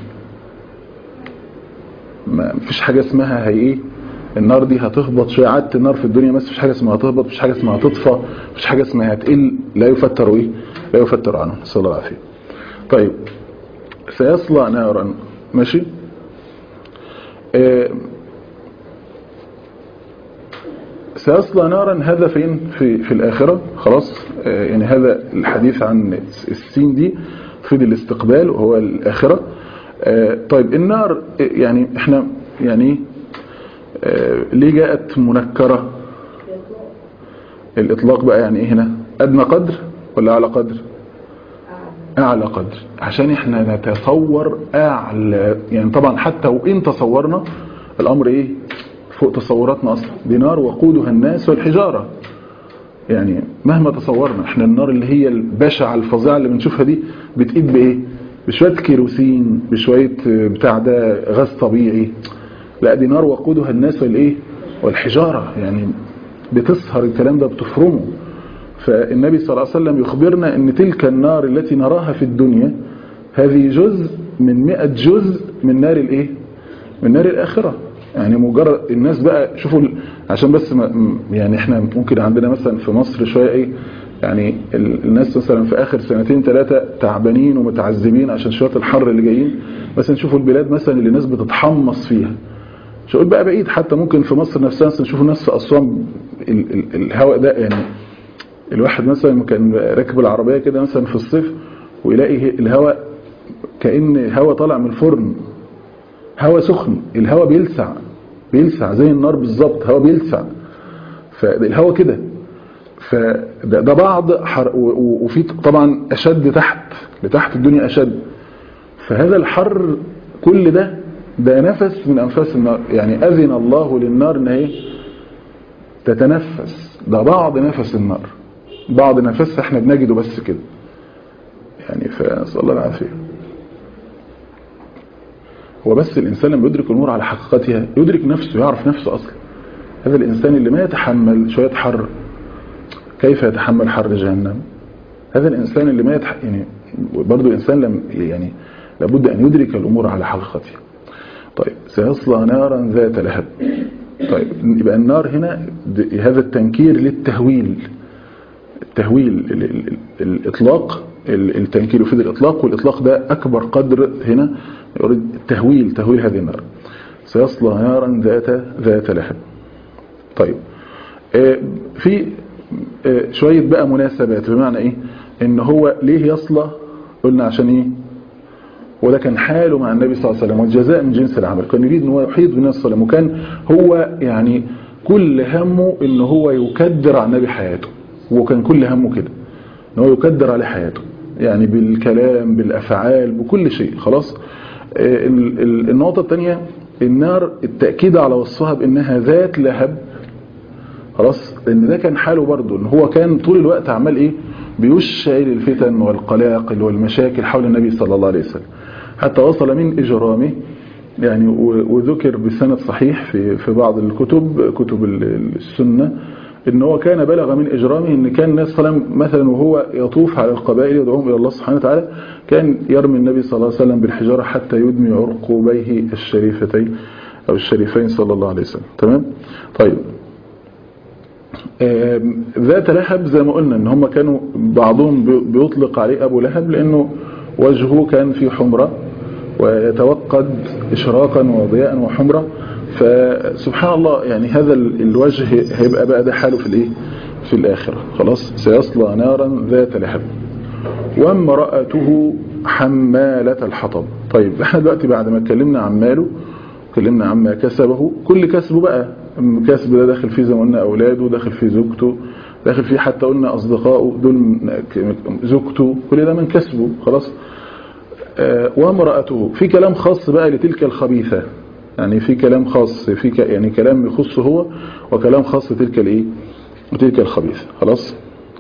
Speaker 3: ما فيش حاجة اسمها هي ايه النار دي هتهبط شوية عادة النار في الدنيا بس فيش حاجة اسمها هتهبط فيش حاجة اسمها هتطفى فيش حاجة اسمها هتقل لا يفتر ايه لا يفتر عنهم صلى الله عليه طيب سيصلى نارا ماشي آه سيصلى نارا هذا فين في في الآخرة خلاص آه يعني هذا الحديث عن السين دي في الاستقبال وهو الآخرة آه طيب النار يعني احنا يعني آه ليه جاءت منكرة الإطلاق بقى يعني ايه هنا أدنى قدر ولا أعلى قدر أعلى قدر عشان احنا نتصور أعلى يعني طبعا حتى وإن تصورنا الأمر ايه فوق تصوراتنا أصلا دي نار وقودها الناس والحجارة يعني مهما تصورنا احنا النار اللي هي البشعة الفظيعة اللي بنشوفها دي بتقيد بايه بشوية كيروسين بشوية بتاع ده غاز طبيعي لا دي نار وقودها الناس والايه والحجارة يعني بتصهر الكلام ده بتفرمه فالنبي صلى الله عليه وسلم يخبرنا ان تلك النار التي نراها في الدنيا هذه جزء من مئة جزء من نار الايه من نار الاخره يعني مجرد الناس بقى شوفوا عشان بس ما يعني احنا ممكن عندنا مثلا في مصر شويه ايه يعني الناس مثلا في اخر سنتين ثلاثه تعبانين ومتعذبين عشان شويه الحر اللي جايين مثلا نشوفوا البلاد مثلا اللي الناس بتتحمص فيها مش هقول بقى بعيد حتى ممكن في مصر نفسها مثلا نشوف الناس في اسوان الهواء ده يعني الواحد مثلا كان راكب العربيه كده مثلا في الصيف ويلاقي الهواء كأن هواء طالع من الفرن هواء سخن الهواء بيلسع بيلسع زي النار بالظبط هواء بيلسع فالهواء كده فده ده بعض حر وفي طبعا اشد تحت لتحت الدنيا اشد فهذا الحر كل ده ده نفس من انفاس النار يعني اذن الله للنار ان ايه تتنفس ده بعض نفس النار بعض نفسها احنا بنجده بس كده يعني فنسال الله العافيه هو بس الإنسان لما يدرك الأمور على حقيقتها يدرك نفسه يعرف نفسه أصلا هذا الإنسان اللي ما يتحمل شوية حر كيف يتحمل حر جهنم هذا الإنسان اللي ما يتح... يعني برضو الإنسان لم يعني لابد أن يدرك الأمور على حقيقتها طيب سيصلى نارا ذات لهب طيب يبقى النار هنا هذا التنكير للتهويل التهويل ال ال الإطلاق التنكير يفيد الإطلاق والإطلاق ده أكبر قدر هنا يريد تهويل تهويل هذه النار سيصلى نارا ذات ذات لهب طيب في شوية بقى مناسبات بمعنى ايه ان هو ليه يصلى قلنا عشان ايه وده كان حاله مع النبي صلى الله عليه وسلم والجزاء من جنس العمل كان يريد ان هو يحيط بالنبي صلى الله عليه وسلم وكان هو يعني كل همه ان هو يكدر على النبي حياته وكان كل همه كده ان هو يكدر عليه حياته يعني بالكلام بالافعال بكل شيء خلاص النقطة الثانية النار التأكيد على وصفها بأنها ذات لهب خلاص لأن ده كان حاله برضه ان هو كان طول الوقت عمال إيه بيشعل الفتن والقلاقل والمشاكل حول النبي صلى الله عليه وسلم حتى وصل من إجرامه يعني وذكر بسند صحيح في في بعض الكتب كتب السنة ان هو كان بلغ من اجرامه ان كان الناس صلى مثلا وهو يطوف على القبائل يدعوهم الى الله سبحانه وتعالى كان يرمي النبي صلى الله عليه وسلم بالحجارة حتى يدمي عرقوبيه الشريفتين او الشريفين صلى الله عليه وسلم تمام طيب ذات لهب زي ما قلنا ان هم كانوا بعضهم بيطلق عليه ابو لهب لانه وجهه كان في حمرة ويتوقد اشراقا وضياء وحمرة فسبحان الله يعني هذا الوجه هيبقى بقى ده حاله في الايه في الاخره خلاص سيصلى نارا ذات لهب وامراته حماله الحطب طيب احنا دلوقتي بعد ما اتكلمنا عن ماله اتكلمنا عما كسبه كل كسبه بقى كسب ده داخل فيه زي ما قلنا اولاده داخل فيه زوجته داخل فيه حتى قلنا اصدقائه دول زوجته كل ده من كسبه خلاص آه وامراته في كلام خاص بقى لتلك الخبيثه يعني في كلام خاص في ك... يعني كلام يخصه هو وكلام خاص تلك الايه تلك الخبيث خلاص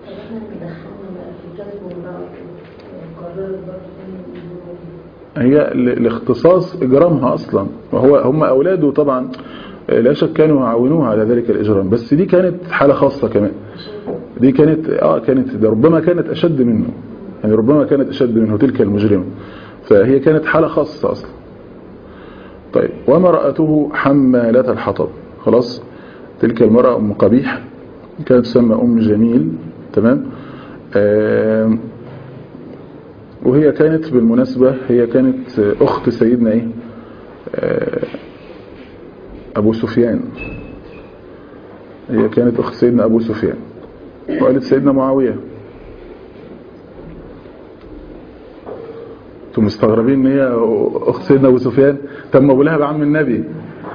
Speaker 3: هي الاختصاص اجرامها اصلا وهو هم اولاده طبعا لا شك كانوا يعاونوها على ذلك الاجرام بس دي كانت حالة خاصة كمان دي كانت اه كانت ده ربما كانت اشد منه يعني ربما كانت اشد منه تلك المجرمه فهي كانت حاله خاصه اصلا طيب ومرأته حمالة الحطب خلاص تلك المرأة أم قبيح كانت تسمى أم جميل تمام آه وهي كانت بالمناسبة هي كانت أخت سيدنا إيه آه أبو سفيان هي كانت أخت سيدنا أبو سفيان وقالت سيدنا معاوية انتم مستغربين ان هي اخت سيدنا ابو سفيان طب ما ابو لهب عم النبي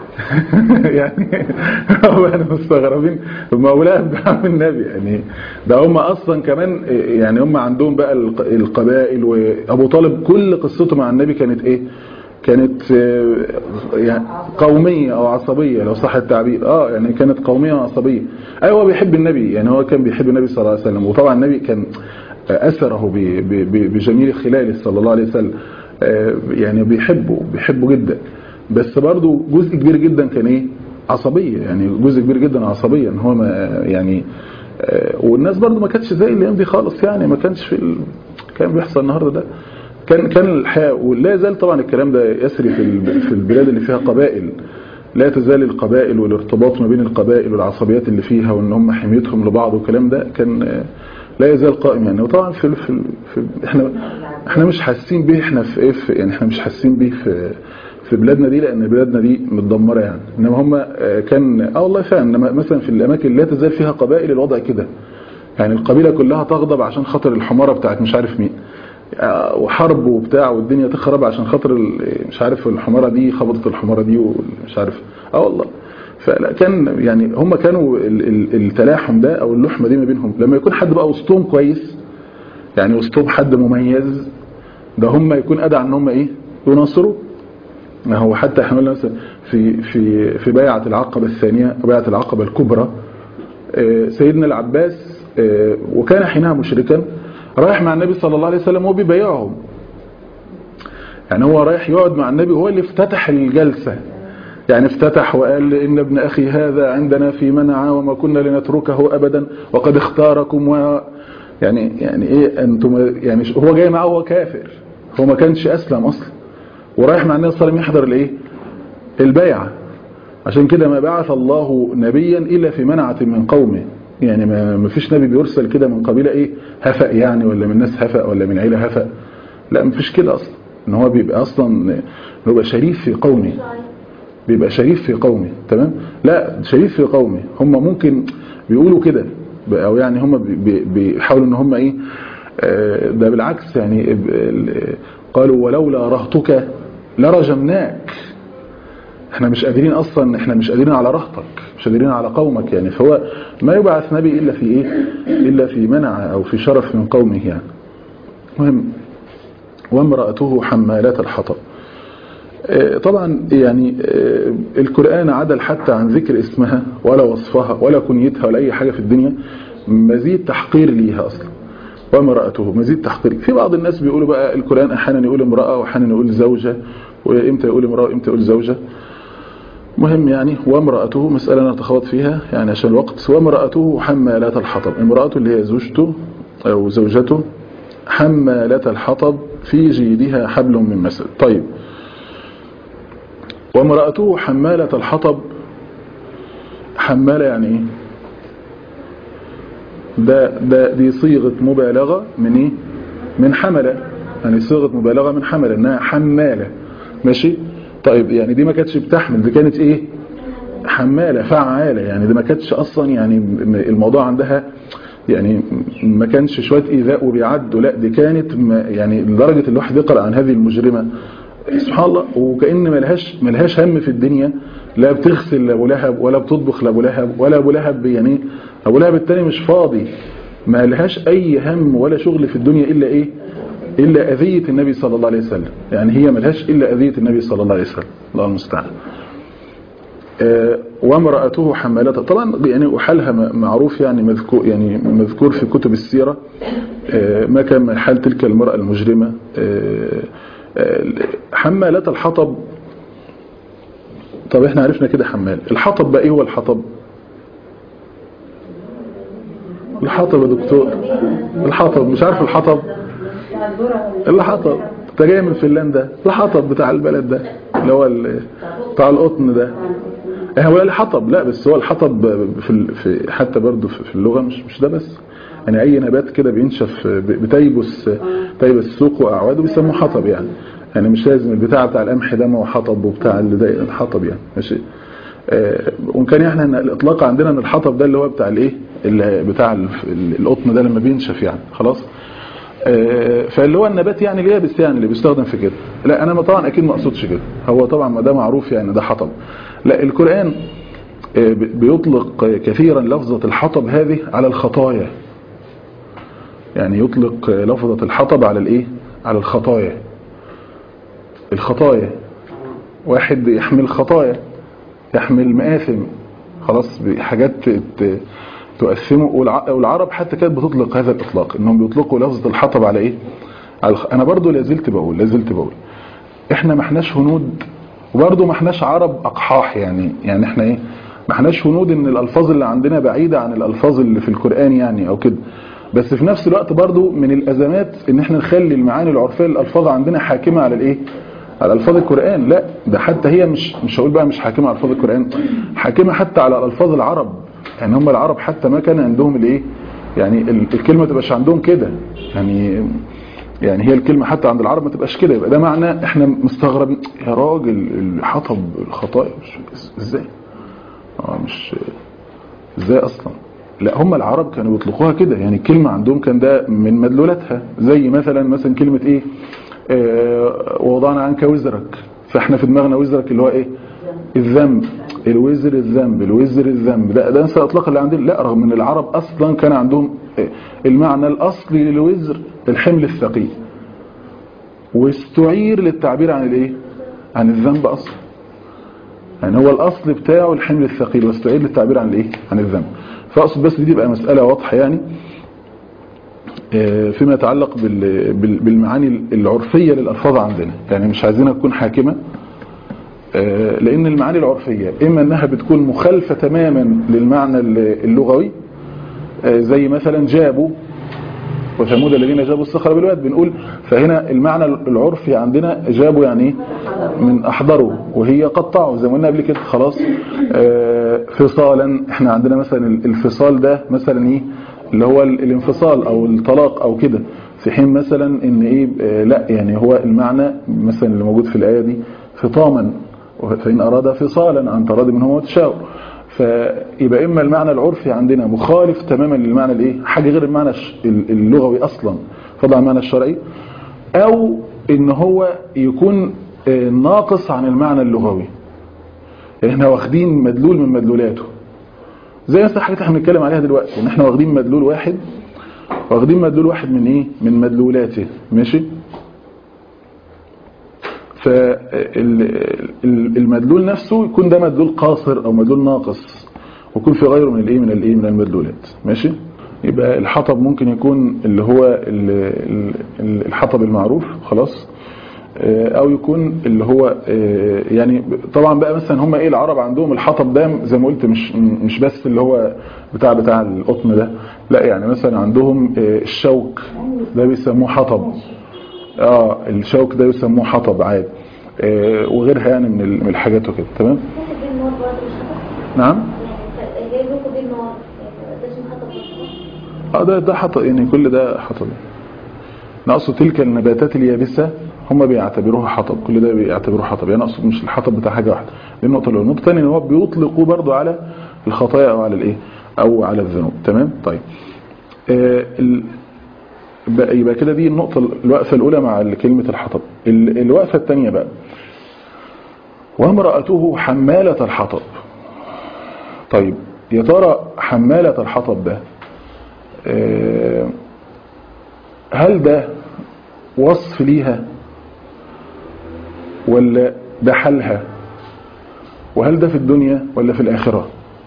Speaker 3: يعني هو احنا مستغربين ما ابو لهب عم النبي يعني ده هم اصلا كمان يعني هم عندهم بقى القبائل وابو طالب كل قصته مع النبي كانت ايه كانت يعني قومية او عصبية لو صح التعبير اه يعني كانت قومية وعصبية ايوه هو بيحب النبي يعني هو كان بيحب النبي صلى الله عليه وسلم وطبعا النبي كان أثره بجميل خلاله صلى الله عليه وسلم يعني بيحبه بيحبه جدا بس برضه جزء كبير جدا كان ايه عصبية يعني جزء كبير جدا عصبية ان هو ما يعني والناس برضه ما كانتش زي الايام دي خالص يعني ما كانش في ال... كان بيحصل النهارده ده كان كان الحياة ولا يزال طبعا الكلام ده يسري في في البلاد اللي فيها قبائل لا تزال القبائل والارتباط ما بين القبائل والعصبيات اللي فيها وان هم حميتهم لبعض والكلام ده كان لا يزال قائم يعني وطبعا في, في, في احنا احنا مش حاسين به احنا في ايه في يعني احنا مش حاسين به في في بلادنا دي لان بلادنا دي متدمره يعني انما هم كان اه والله فعلا انما مثلا في الاماكن لا تزال فيها قبائل الوضع كده يعني القبيله كلها تغضب عشان خاطر الحماره بتاعت مش عارف مين وحرب وبتاع والدنيا تخرب عشان خاطر مش عارف الحماره دي خبطت الحماره دي ومش عارف اه والله فلا كان يعني هم كانوا التلاحم ده او اللحمه دي ما بينهم لما يكون حد بقى وسطهم كويس يعني وسطهم حد مميز ده هم يكون ادعى ان هم ايه يناصروا ما هو حتى احنا قلنا مثلا في في في بيعه العقبه الثانيه بيعه العقبه الكبرى سيدنا العباس وكان حينها مشركا رايح مع النبي صلى الله عليه وسلم وهو بيبايعهم يعني هو رايح يقعد مع النبي هو اللي افتتح الجلسه يعني افتتح وقال إن ابن أخي هذا عندنا في منع وما كنا لنتركه أبدا وقد اختاركم و يعني يعني إيه أنتم يعني هو جاي معه هو كافر هو ما كانش أسلم أصلا ورايح مع النبي صلى الله عليه وسلم يحضر الإيه البيعة عشان كده ما بعث الله نبيا إلا في منعة من قومه يعني ما فيش نبي بيرسل كده من قبيلة إيه هفأ يعني ولا من ناس هفأ ولا من عيلة هفأ لا ما فيش كده أصلا إن هو بيبقى أصلا بيبقى شريف في قومه بيبقى شريف في قومه تمام لا شريف في قومه هم ممكن بيقولوا كده او يعني هم بيحاولوا ان هم ايه ده بالعكس يعني قالوا ولولا رهتك لرجمناك احنا مش قادرين اصلا احنا مش قادرين على رهتك مش قادرين على قومك يعني فهو ما يبعث نبي الا في ايه الا في منع او في شرف من قومه يعني مهم وامرأته حمالة الحطب طبعا يعني القرآن عدل حتى عن ذكر اسمها ولا وصفها ولا كنيتها ولا أي حاجة في الدنيا مزيد تحقير ليها أصلا وامرأته مزيد تحقير في بعض الناس بيقولوا بقى القرآن أحيانا يقول امرأة وأحيانا يقول زوجة وإمتى يقول امرأة وإمتى يقول زوجة مهم يعني وامرأته مسألة أنا أتخوض فيها يعني عشان الوقت وامرأته حمالة الحطب امرأته اللي هي زوجته أو زوجته حمالة الحطب في جيدها حبل من مسد طيب وامرأته حمالة الحطب حمالة يعني ايه ده, ده دي صيغة مبالغة من ايه من حملة يعني صيغة مبالغة من حملة انها حمالة ماشي طيب يعني دي ما كانتش بتحمل دي كانت ايه حمالة فعالة يعني دي ما كانتش اصلا يعني الموضوع عندها يعني ما كانش شوية ايذاء وبيعدوا لا دي كانت يعني لدرجة الواحد يقرأ عن هذه المجرمة سبحان الله وكأن ملهاش ملهاش هم في الدنيا لا بتغسل لابو لهب ولا بتطبخ لابو لهب ولا ابو لهب يعني ابو لهب التاني مش فاضي ما لهاش اي هم ولا شغل في الدنيا الا ايه الا اذيه النبي صلى الله عليه وسلم يعني هي ملهاش الا اذيه النبي صلى الله عليه وسلم الله المستعان وامرأته حمالة طبعا يعني وحالها معروف يعني مذكور يعني مذكور في كتب السيرة ما كان حال تلك المرأة المجرمة حمالة الحطب طب احنا عرفنا كده حمال الحطب بقى ايه هو الحطب الحطب يا دكتور الحطب مش عارف الحطب الحطب انت جاي من فنلندا الحطب بتاع البلد ده اللي هو ال- بتاع القطن ده إيه هو قال حطب لا بس هو الحطب في ال- في حتى برضه في في اللغه مش مش ده بس يعني اي نبات كده بينشف ب- بتيبس تيبس سوق واعواده بيسموه حطب يعني يعني مش لازم البتاع بتاع القمح ده ما هو حطب وبتاع اللي ده الحطب يعني ماشي آه، وان كان احنا إن الاطلاق عندنا ان الحطب ده اللي هو بتاع الايه اللي بتاع ال- ال- القطن ده لما بينشف يعني خلاص آه، فاللي هو النبات يعني اليابس يعني اللي بيستخدم في كده لا انا ما- طبعا اكيد ما اقصدش كده هو طبعا ما ده معروف يعني ده حطب لا القران آه، بي- بيطلق كثيرا لفظة الحطب هذه على الخطايا يعني يطلق لفظة الحطب على الايه على الخطايا الخطايا واحد يحمل خطايا يحمل مآثم خلاص حاجات ت- تؤثمه والع- والعرب حتى كانت بتطلق هذا الإطلاق انهم بيطلقوا لفظة الحطب على ايه على الخ... انا برضو لازلت بقول لازلت بقول احنا ما احناش هنود وبرضو ما احناش عرب اقحاح يعني يعني احنا ايه ما احناش هنود ان الالفاظ اللي عندنا بعيدة عن الالفاظ اللي في القرآن يعني او كده بس في نفس الوقت برضو من الازمات ان احنا نخلي المعاني العرفية للالفاظ عندنا حاكمة على الايه على الفاظ القرآن لا ده حتى هي مش مش هقول بقى مش حاكمة على الفاظ القرآن حاكمة حتى على الفاظ العرب يعني هم العرب حتى ما كان عندهم الايه يعني ال- الكلمة تبقاش عندهم كده يعني يعني هي الكلمة حتى عند العرب ما تبقاش كده يبقى ده معنى احنا مستغربين يا راجل الحطب الخطايا مش- ازاي اه مش ازاي اصلا لا هم العرب كانوا بيطلقوها كده يعني الكلمة عندهم كان ده من مدلولاتها زي مثلا مثلا كلمة ايه آه ووضعنا عنك وزرك فاحنا في دماغنا وزرك اللي هو ايه الذنب الوزر الذنب الوزر الذنب ده ده نسى اطلاق اللي عندنا لا رغم ان العرب اصلا كان عندهم آه، المعنى الاصلي للوزر الحمل الثقيل واستعير للتعبير عن الايه عن الذنب اصلا يعني هو الاصل بتاعه الحمل الثقيل واستعير للتعبير عن الايه عن الذنب فاقصد بس دي تبقى مساله واضحه يعني آه، فيما يتعلق بال- بال- بالمعاني العرفيه للالفاظ عندنا يعني مش عايزينها تكون حاكمه آه، لان المعاني العرفيه اما انها بتكون مخالفه تماما للمعنى اللغوي آه، زي مثلا جابوا وثمود الذين جابوا الصخر بالواد بنقول فهنا المعنى العرفي عندنا جابوا يعني ايه من احضروا وهي قطعوا زي ما قلنا قبل كده خلاص آه، فصالا احنا عندنا مثلا الفصال ده مثلا ايه اللي هو ال- الانفصال او الطلاق او كده في حين مثلا ان ايه آه، لا يعني هو المعنى مثلا اللي موجود في الايه دي فطاما فان اراد فصالا عن تراضي منهم وتشاور فيبقى اما المعنى العرفي عندنا مخالف تماما للمعنى الايه حاجه غير المعنى الش- اللغوي اصلا فضل عن المعنى الشرعي او ان هو يكون آه، ناقص عن المعنى اللغوي يعني احنا واخدين مدلول من مدلولاته زي مثلا حاجات احنا بنتكلم عليها دلوقتي ان احنا واخدين مدلول واحد واخدين مدلول واحد من ايه من مدلولاته ماشي فالمدلول نفسه يكون ده مدلول قاصر او مدلول ناقص ويكون في غيره من الايه من الايه من المدلولات ماشي يبقى الحطب ممكن يكون اللي هو ال- ال- الحطب المعروف خلاص آه، او يكون اللي هو آه، يعني طبعا بقى مثلا هم ايه العرب عندهم الحطب ده زي ما قلت مش مش بس اللي هو بتاع بتاع القطن ده لا يعني مثلا عندهم آه، الشوك ده بيسموه حطب اه الشوك ده يسموه حطب عادي آه، وغيرها يعني من ال- من الحاجات وكده تمام
Speaker 4: لوكو دي النار برضه مش حطب
Speaker 3: نعم
Speaker 4: يعني زي لوكو دي النار يعني ده اسمه حطب برضه.
Speaker 3: اه ده ده حطب يعني كل ده حطب نقصد تلك النباتات اليابسة هم بيعتبروها حطب كل ده بيعتبروه حطب يعني اقصد مش الحطب بتاع حاجة واحدة دي النقطة الأولى النقطة الثانية ان هو بيطلقوا برضو على الخطايا او على الايه او على الذنوب تمام طيب آه ال... بقى- يبقى كده دي النقطة الوقفة الأولى مع كلمة الحطب ال- الوقفة الثانية بقى وامرأته حمالة الحطب طيب يا ترى حمالة الحطب ده آه، هل ده وصف ليها ولا ده حالها وهل ده في الدنيا ولا في الآخرة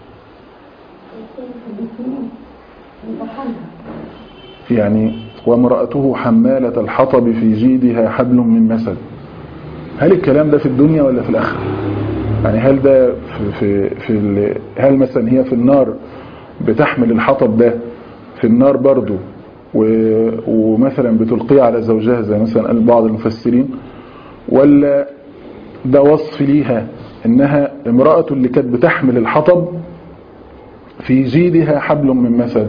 Speaker 3: يعني وامرأته حمالة الحطب في جيدها حبل من مسد هل الكلام ده في الدنيا ولا في الآخرة يعني هل ده في, في, في ال- هل مثلا هي في النار بتحمل الحطب ده في النار برضو و- ومثلا بتلقيه على زوجها زي مثلا قال بعض المفسرين ولا ده وصف ليها انها امرأة اللي كانت بتحمل الحطب في جيدها حبل من مسد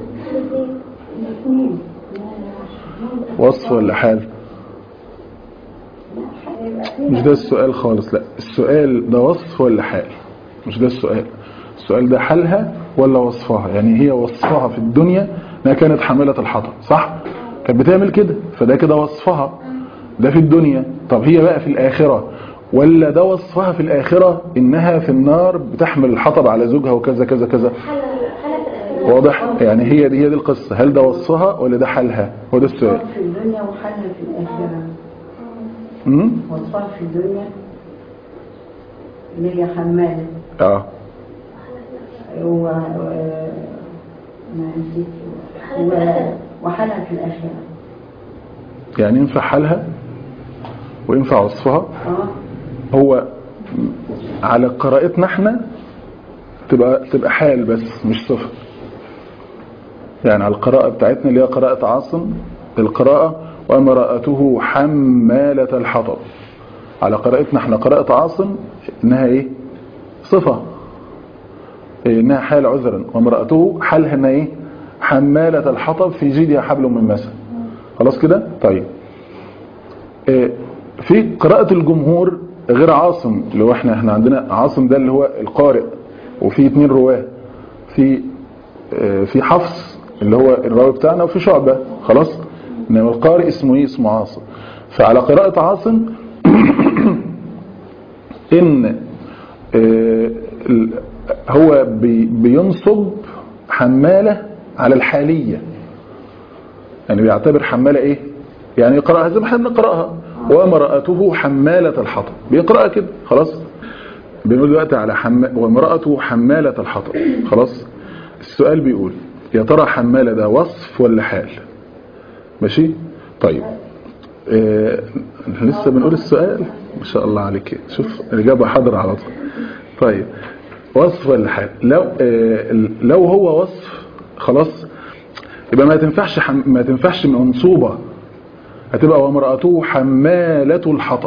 Speaker 3: وصف ولا حال مش ده السؤال خالص لا السؤال ده وصف ولا حال مش ده السؤال السؤال ده حالها ولا وصفها يعني هي وصفها في الدنيا انها كانت حاملة الحطب صح كانت بتعمل كده فده كده وصفها ده في الدنيا طب هي بقى في الآخرة ولا ده وصفها في الآخرة إنها في النار بتحمل الحطب على زوجها وكذا كذا كذا واضح يعني هي دي هي دي القصة هل ده وصفها ولا ده حالها هو ده السؤال
Speaker 5: في الدنيا وحالها في الآخرة
Speaker 3: امم
Speaker 5: وصفها في الدنيا اللي هي حمالة
Speaker 3: اه
Speaker 5: و... و... ما نسيت و... وحالها في الآخرة
Speaker 3: يعني ينفع حالها وينفع وصفها
Speaker 5: اه
Speaker 3: هو على قراءتنا احنا تبقى تبقى حال بس مش صفة يعني على القراءة بتاعتنا اللي هي قراءة عاصم القراءة وامرأته حمالة الحطب على قراءتنا احنا قراءة عاصم انها ايه صفة إيه انها حال عذرا وامرأته حالها انها ايه حمالة الحطب في جيدها حبل من مسد خلاص كده طيب إيه في قراءة الجمهور غير عاصم اللي هو احنا احنا عندنا عاصم ده اللي هو القارئ وفي اتنين رواه في اه في حفص اللي هو الراوي بتاعنا وفي شعبة خلاص انما القارئ اسمه ايه اسمه عاصم فعلى قراءة عاصم ان اه ال- هو بي بينصب حمالة على الحالية يعني بيعتبر حمالة ايه يعني يقرأها زي ما احنا بنقرأها وامرأته حمالة الحطب بيقرأها كده خلاص بنقول دلوقتي على حم... وامرأته حمالة الحطب خلاص السؤال بيقول يا ترى حمالة ده وصف ولا حال ماشي طيب آه... لسه بنقول السؤال ما شاء الله عليك شوف الإجابة حاضرة على طول طيب وصف ولا حال لو آه... لو هو وصف خلاص يبقى ما تنفعش حم... ما تنفعش منصوبة هتبقى وامرأته حمالة الحطب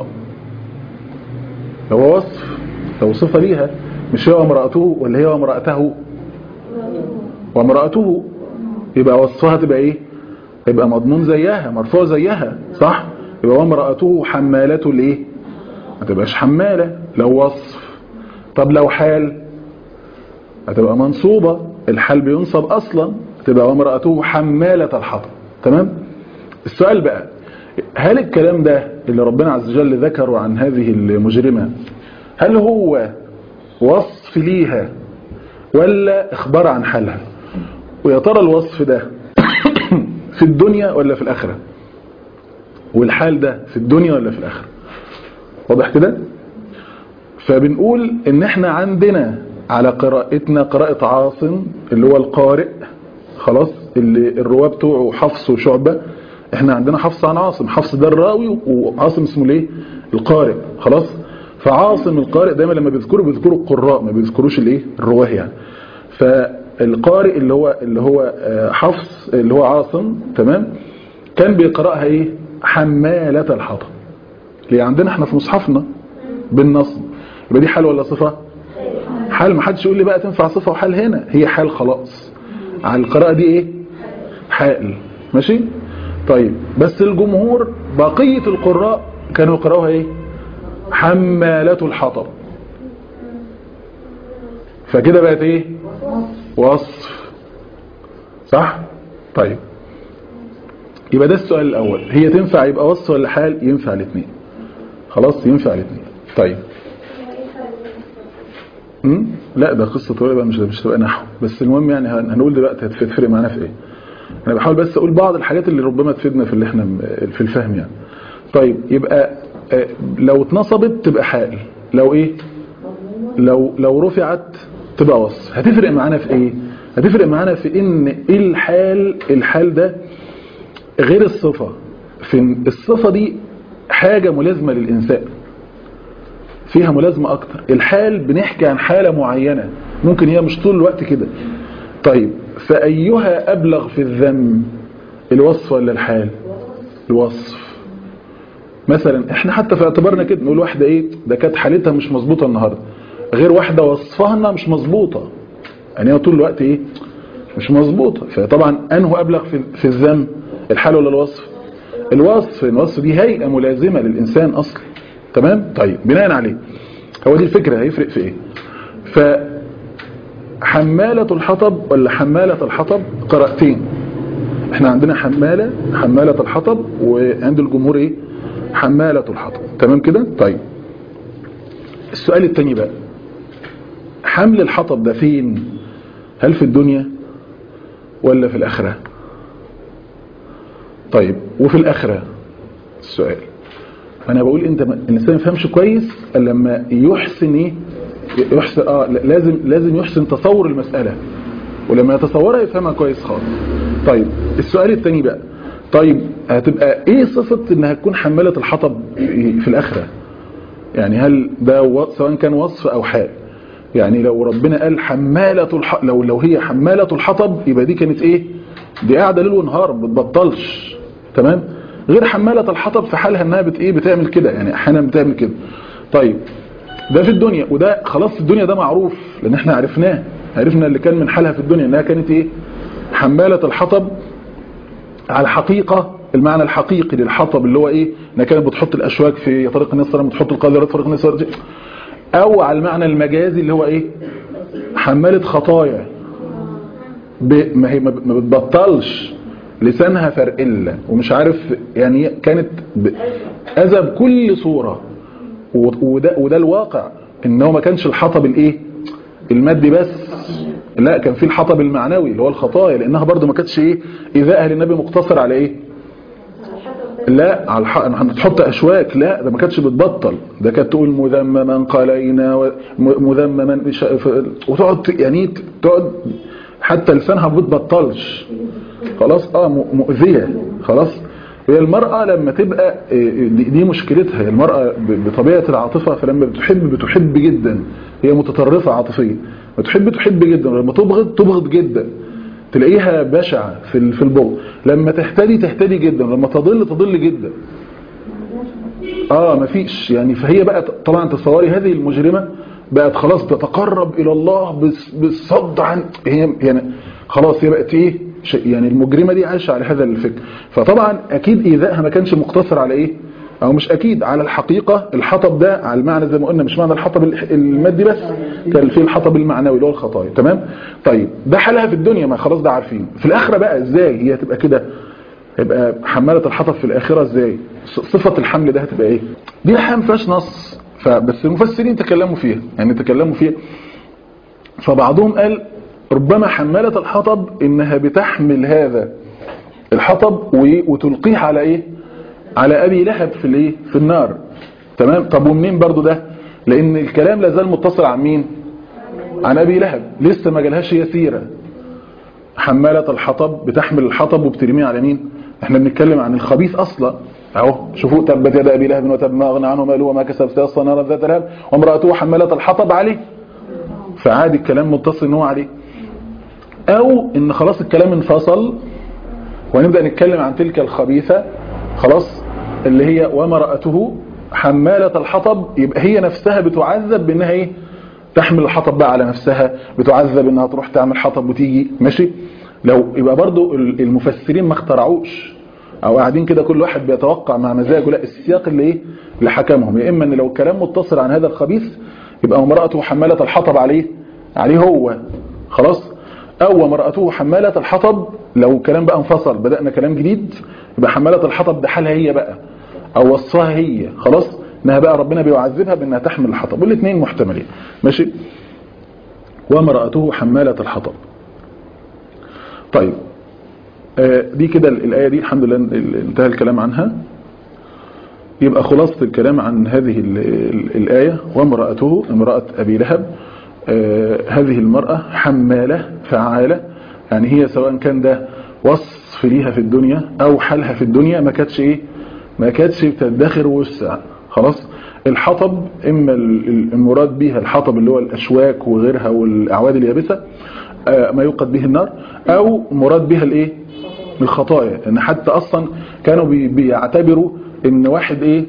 Speaker 3: لو هو وصف لو صفة ليها مش هي وامرأته ولا هي وامرأته وامرأته يبقى وصفها تبقى ايه يبقى مضمون زيها مرفوع زيها صح يبقى وامرأته حمالة الايه ما تبقاش حمالة لو وصف طب لو حال هتبقى منصوبة الحال بينصب اصلا تبقى وامرأته حمالة الحطب تمام السؤال بقى هل الكلام ده اللي ربنا عز وجل ذكره عن هذه المجرمة هل هو وصف ليها ولا اخبار عن حالها ويا ترى الوصف ده في الدنيا ولا في الآخرة والحال ده في الدنيا ولا في الآخرة واضح كده فبنقول ان احنا عندنا على قراءتنا قراءة عاصم اللي هو القارئ خلاص اللي الرواه بتوعه حفص وشعبة احنا عندنا حفص عن عاصم حفص ده الراوي وعاصم اسمه ليه القارئ خلاص فعاصم القارئ دايما لما بيذكروا بيذكروا القراء ما بيذكروش الايه الرواه يعني فالقارئ اللي هو اللي هو آه، حفص اللي هو عاصم تمام كان بيقراها ايه حمالة الحطب اللي عندنا احنا في مصحفنا بالنصب يبقى دي حال ولا صفة حال ما حدش يقول لي بقى تنفع صفة وحال هنا هي حال خلاص على القراءة دي ايه حال ماشي طيب بس الجمهور بقية القراء كانوا يقرأوها ايه حمالة الحطب فكده بقت ايه وصف صح طيب يبقى ده السؤال الاول هي تنفع يبقى وصف ولا حال ينفع الاثنين خلاص ينفع الاثنين طيب امم لا ده قصه طويله بقى مش مش تبقى نحو بس المهم يعني هن- هنقول دلوقتي هتفرق معانا في ايه انا بحاول بس اقول بعض الحاجات اللي ربما تفيدنا في اللي احنا م- في الفهم يعني طيب يبقى آه، لو اتنصبت تبقى حال لو ايه لو لو رفعت تبقى وصف هتفرق معانا في ايه هتفرق معانا في ان الحال الحال ده غير الصفة في إن الصفة دي حاجة ملازمة للإنسان فيها ملازمة أكتر الحال بنحكي عن حالة معينة ممكن هي مش طول الوقت كده طيب فأيها أبلغ في الذم الوصف ولا الحال الوصف مثلا احنا حتى في اعتبارنا كده نقول واحدة ايه ده كانت حالتها مش مظبوطة النهاردة غير واحدة وصفها انها مش مظبوطة يعني هي طول الوقت ايه مش مظبوطة فطبعا انه ابلغ في, في الذم الحال ولا الوصف الوصف الوصف دي هيئة ملازمة للإنسان أصلا تمام طيب بناء عليه هو دي الفكرة هيفرق في ايه فحمالة الحطب ولا حمالة الحطب قراءتين احنا عندنا حمالة حمالة الحطب وعند الجمهور ايه حمالة الحطب تمام كده طيب السؤال التاني بقى حمل الحطب ده فين هل في الدنيا ولا في الآخرة طيب وفي الآخرة السؤال انا بقول انت الانسان ما يفهمش كويس الا لما يحسن ايه يحسن اه لازم لازم يحسن تصور المسألة ولما يتصورها يفهمها كويس خالص طيب السؤال الثاني بقى طيب هتبقى ايه صفة انها تكون حمالة الحطب في الاخرة يعني هل ده سواء كان وصف او حال يعني لو ربنا قال حمالة الح... لو لو هي حمالة الحطب يبقى دي كانت ايه دي قاعدة ليل ونهار ما بتبطلش تمام غير حمالة الحطب في حالها انها بت ايه بتعمل كده يعني احيانا بتعمل كده طيب ده في الدنيا وده خلاص في الدنيا ده معروف لان احنا عرفناه عرفنا اللي كان من حالها في الدنيا انها كانت ايه حمالة الحطب على حقيقة المعنى الحقيقي للحطب اللي هو ايه انها كانت بتحط الاشواك في طريق النصر بتحط القاذورات في طريق النصر او على المعنى المجازي اللي هو ايه حمالة خطايا ب... ما هي ما بتبطلش لسانها فرقلة ومش عارف يعني كانت ب... اذى بكل صورة وده, وده الواقع ان هو ما كانش الحطب الايه المادي بس لا كان في الحطب المعنوي اللي هو الخطايا لانها برضو ما كانتش ايه ايذائها للنبي مقتصر على ايه لا على الح... هتحط اشواك لا ده ما كانتش بتبطل ده كانت تقول مذمما قالينا مذمما وتقعد يعني تقعد حتى لسانها ما بتبطلش خلاص اه مؤذيه خلاص هي المرأة لما تبقى دي مشكلتها هي المرأة بطبيعة العاطفة فلما بتحب بتحب جدا هي متطرفة عاطفيا بتحب تحب جدا لما تبغض تبغض جدا تلاقيها بشعة في في البغض لما تهتدي تهتدي جدا لما تضل تضل جدا اه مفيش يعني فهي بقى طبعا تصوري هذه المجرمة بقت خلاص بتتقرب الى الله بالصد عن هي يعني خلاص هي بقت ايه يعني المجرمة دي عايشة على هذا الفكر فطبعا اكيد ايذائها ما كانش مقتصر على ايه او مش اكيد على الحقيقة الحطب ده على المعنى زي ما قلنا مش معنى الحطب المادي بس كان في الحطب المعنوي اللي هو الخطايا تمام طيب ده حالها في الدنيا ما خلاص ده عارفين في الاخرة بقى ازاي هي هتبقى كده هيبقى حمالة الحطب في الاخرة ازاي صفة الحمل ده هتبقى ايه دي الحقيقة ما فيهاش نص فبس المفسرين تكلموا فيها يعني تكلموا فيها فبعضهم قال ربما حمالة الحطب انها بتحمل هذا الحطب وتلقيه على ايه على ابي لهب في الايه في النار تمام طب ومنين برضو ده لان الكلام لازال متصل عن مين عن ابي لهب لسه ما جالهاش هي سيره حمالة الحطب بتحمل الحطب وبترميه على مين احنا بنتكلم عن الخبيث اصلا اهو شوفوا تبت يد ابي لهب وتب ما اغنى عنه ماله وما كسب سيصلى نارا ذات لهب وامراته حمالة الحطب عليه فعادي الكلام متصل ان هو عليه او ان خلاص الكلام انفصل ونبدأ نتكلم عن تلك الخبيثة خلاص اللي هي ومرأته حمالة الحطب يبقى هي نفسها بتعذب بانها ايه تحمل الحطب بقى على نفسها بتعذب انها تروح تعمل حطب وتيجي ماشي لو يبقى برضو المفسرين ما اخترعوش او قاعدين كده كل واحد بيتوقع مع مزاجه لا السياق اللي ايه اللي حكمهم يا اما ان لو الكلام متصل عن هذا الخبيث يبقى امرأته حمالة الحطب عليه عليه هو خلاص او امرأته حمالة الحطب لو الكلام بقى انفصل بدأنا كلام جديد يبقى حمالة الحطب ده حالها هي بقى او وصفها هي خلاص انها بقى ربنا بيعذبها بانها تحمل الحطب والاثنين محتملين ماشي وامرأته حمالة الحطب طيب دي كده الآية دي الحمد لله انتهى الكلام عنها يبقى خلاصة الكلام عن هذه الآية وامرأته امرأة أبي لهب هذه المرأة حمالة فعالة يعني هي سواء كان ده وصف ليها في الدنيا أو حالها في الدنيا ما كانتش إيه ما كانتش بتدخر وسع خلاص الحطب إما المراد بها الحطب اللي هو الأشواك وغيرها والأعواد اليابسة آه، ما يوقد به النار او مراد بها الايه الخطايا ان حتى اصلا كانوا بي- بيعتبروا ان واحد ايه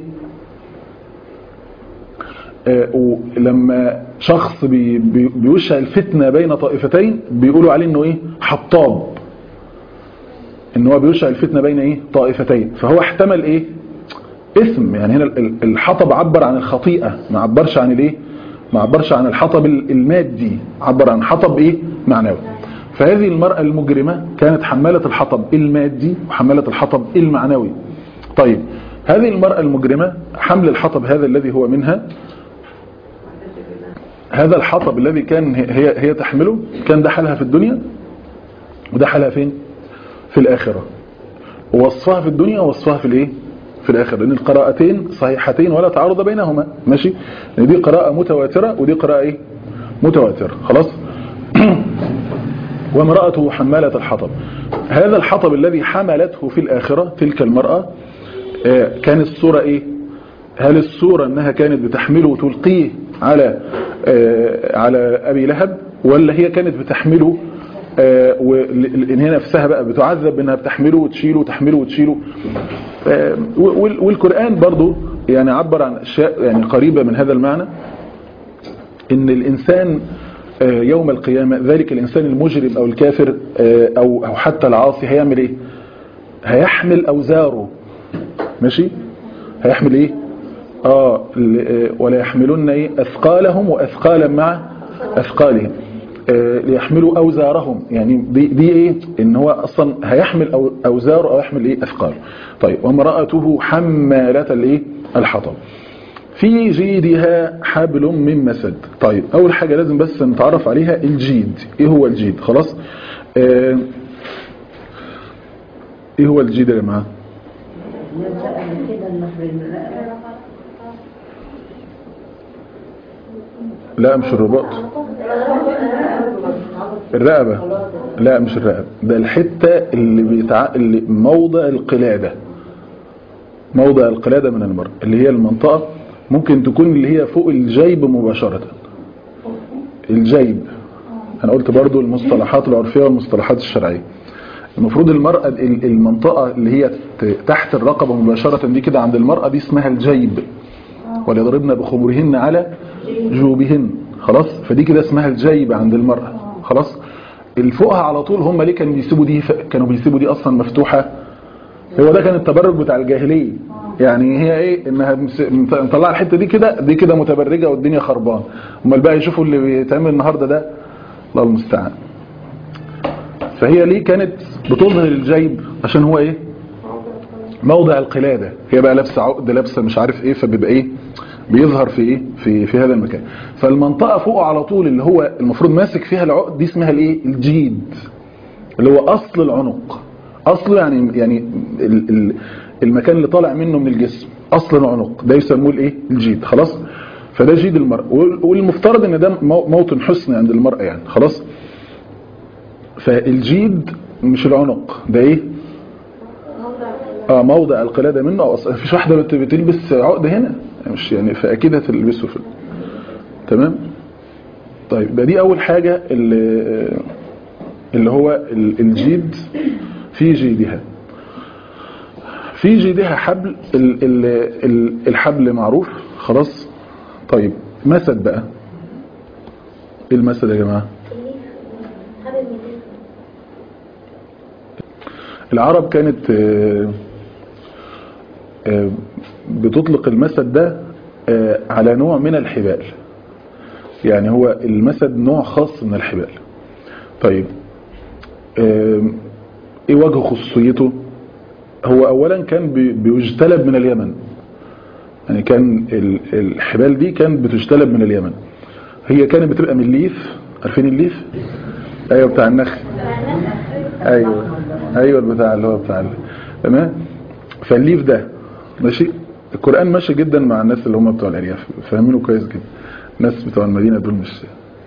Speaker 3: آه، ولما شخص بي بي بيوشع الفتنه بين طائفتين بيقولوا عليه انه ايه حطاب ان هو بيوشع الفتنه بين ايه طائفتين فهو احتمل ايه اسم يعني هنا ال- ال- الحطب عبر عن الخطيئه ما عبرش عن الايه ما عبرش عن الحطب ال- المادي عبر عن حطب ايه معنوي فهذه المرأة المجرمة كانت حمالة الحطب المادي وحمالة الحطب المعنوي طيب هذه المرأة المجرمة حمل الحطب هذا الذي هو منها هذا الحطب الذي كان هي هي تحمله كان ده حالها في الدنيا وده حالها فين في الآخرة ووصفها في الدنيا ووصفها في الايه في الآخرة لأن القراءتين صحيحتين ولا تعارض بينهما ماشي لأن دي قراءة متواترة ودي قراءة ايه متواترة خلاص وامرأته حمالة الحطب هذا الحطب الذي حملته في الآخرة تلك المرأة آه، كان الصورة ايه هل الصورة انها كانت بتحمله وتلقيه على آه، على ابي لهب ولا هي كانت بتحمله آه، وان هي نفسها بقى بتعذب بانها بتحمله وتشيله وتحمله وتشيله آه، وال- والقرآن برضو يعني عبر عن اشياء يعني قريبة من هذا المعنى ان الانسان آه، يوم القيامة ذلك الانسان المجرم او الكافر آه، او او حتى العاصي هيعمل ايه هيحمل اوزاره ماشي هيحمل ايه اه ل- آه، ولا يحملن ايه اثقالهم واثقالا مع اثقالهم آه، ليحملوا اوزارهم يعني دي, دي ايه ان هو اصلا هيحمل أو اوزاره او يحمل ايه اثقال طيب وامراته حماله الايه الحطب في جيدها حبل من مسد طيب اول حاجه لازم بس نتعرف عليها الجيد ايه هو الجيد خلاص آه ايه هو الجيد يا جماعه
Speaker 5: نبدأ قبل كده المفرد لا
Speaker 3: لا مش الرباط الرقبة لا مش الرقبة ده الحتة اللي بيتع... اللي موضع القلادة موضع القلادة من المرء اللي هي المنطقة ممكن تكون اللي هي فوق الجيب مباشرة الجيب انا قلت برضو المصطلحات العرفية والمصطلحات الشرعية المفروض المرأة ال- المنطقة اللي هي ت- تحت الرقبة مباشرة دي كده عند المرأة دي اسمها الجيب وليضربن بخمرهن على جوبهن خلاص فدي كده اسمها الجيب عند المرأة خلاص الفوقها على طول هم ليه كانوا بيسيبوا دي كانوا بيسيبوا دي اصلا مفتوحة هو ده كان التبرج بتاع الجاهلية يعني هي ايه انها مس- مط- مطلعه الحته دي كده دي كده متبرجه والدنيا خربان امال بقى يشوفوا اللي بيتعمل النهارده ده الله المستعان فهي ليه كانت بتظهر الجيب عشان هو ايه موضع القلادة هي بقى لابسه عقد لابسه مش عارف ايه فبيبقى ايه بيظهر في ايه في في هذا المكان فالمنطقه فوق على طول اللي هو المفروض ماسك فيها العقد دي اسمها الايه الجيد اللي هو اصل العنق اصله يعني يعني ال- ال- المكان اللي طالع منه من الجسم اصل العنق ده يسموه الايه الجيد خلاص فده جيد المرأة وال- والمفترض ان ده مو- موطن حسن عند المرأة يعني خلاص فالجيد مش العنق ده ايه اه موضع القلادة منه او اصلا مفيش واحدة بت- بتلبس عقد هنا مش يعني فاكيد هتلبسه في تمام طيب ده دي اول حاجة اللي, اللي هو ال- الجيد في جيدها في جيدها حبل ال ال ال الحبل معروف خلاص طيب مسد بقى ايه المسد يا جماعه
Speaker 4: حابب الميزان
Speaker 3: العرب كانت آه، آه، بتطلق المسد ده آه، على نوع من الحبال يعني هو المسد نوع خاص من الحبال طيب آه، ايه وجه خصوصيته هو اولا كان بي- بيجتلب من اليمن يعني كان ال- الحبال دي كانت بتجتلب من اليمن هي كانت بتبقى من الليف عارفين الليف ايوه بتاع النخل ايوه ايوه البتاع اللي هو بتاع ال- تمام فالليف ده ماشي القرآن ماشي جدا مع الناس اللي هم بتوع الارياف فاهمينه كويس جدا الناس بتوع المدينة دول مش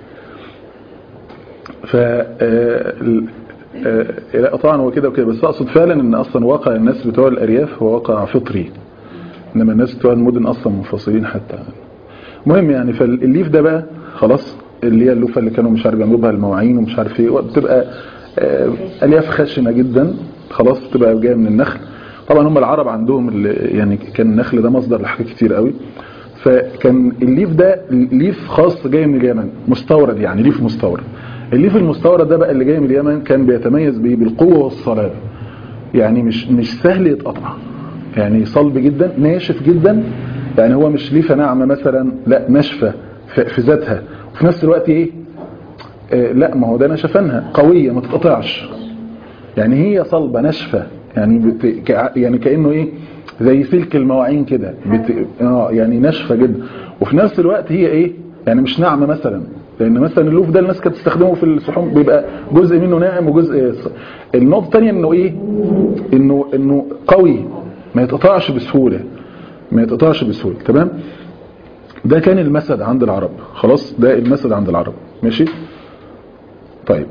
Speaker 3: ف آه، ال- آه، لا طبعا هو كده وكده بس اقصد فعلا ان اصلا واقع الناس بتوع الارياف هو واقع فطري انما الناس بتوع المدن اصلا منفصلين حتى المهم يعني فالليف ده بقى خلاص اللي هي اللوفه اللي كانوا مش عارف بيعملوا بها المواعين ومش عارف ايه بتبقى آه، الياف خشنه جدا خلاص بتبقى جايه من النخل طبعا هم العرب عندهم ال- يعني كان النخل ده مصدر لحاجات كتير قوي فكان الليف ده ليف خاص جاي من اليمن مستورد يعني ليف مستورد الليف المستورد ده بقى اللي جاي من اليمن كان بيتميز بايه بالقوه والصلابه يعني مش مش سهل يتقطع يعني صلب جدا ناشف جدا يعني هو مش ليفه ناعمه مثلا لا ناشفه في في ذاتها وفي نفس الوقت ايه آه لا ما هو ده نشفانها قويه ما تتقطعش يعني هي صلبه ناشفه يعني بت... كع- يعني كانه ايه زي سلك المواعين كده بت... اه يعني ناشفه جدا وفي نفس الوقت هي ايه يعني مش ناعمه مثلا لان مثلا اللوف ده الناس كانت تستخدمه في الصحون بيبقى جزء منه ناعم وجزء ص- النقطه الثانيه انه ايه انه انه قوي ما يتقطعش بسهوله ما يتقطعش بسهوله تمام ده كان المسد عند العرب خلاص ده المسد عند العرب ماشي طيب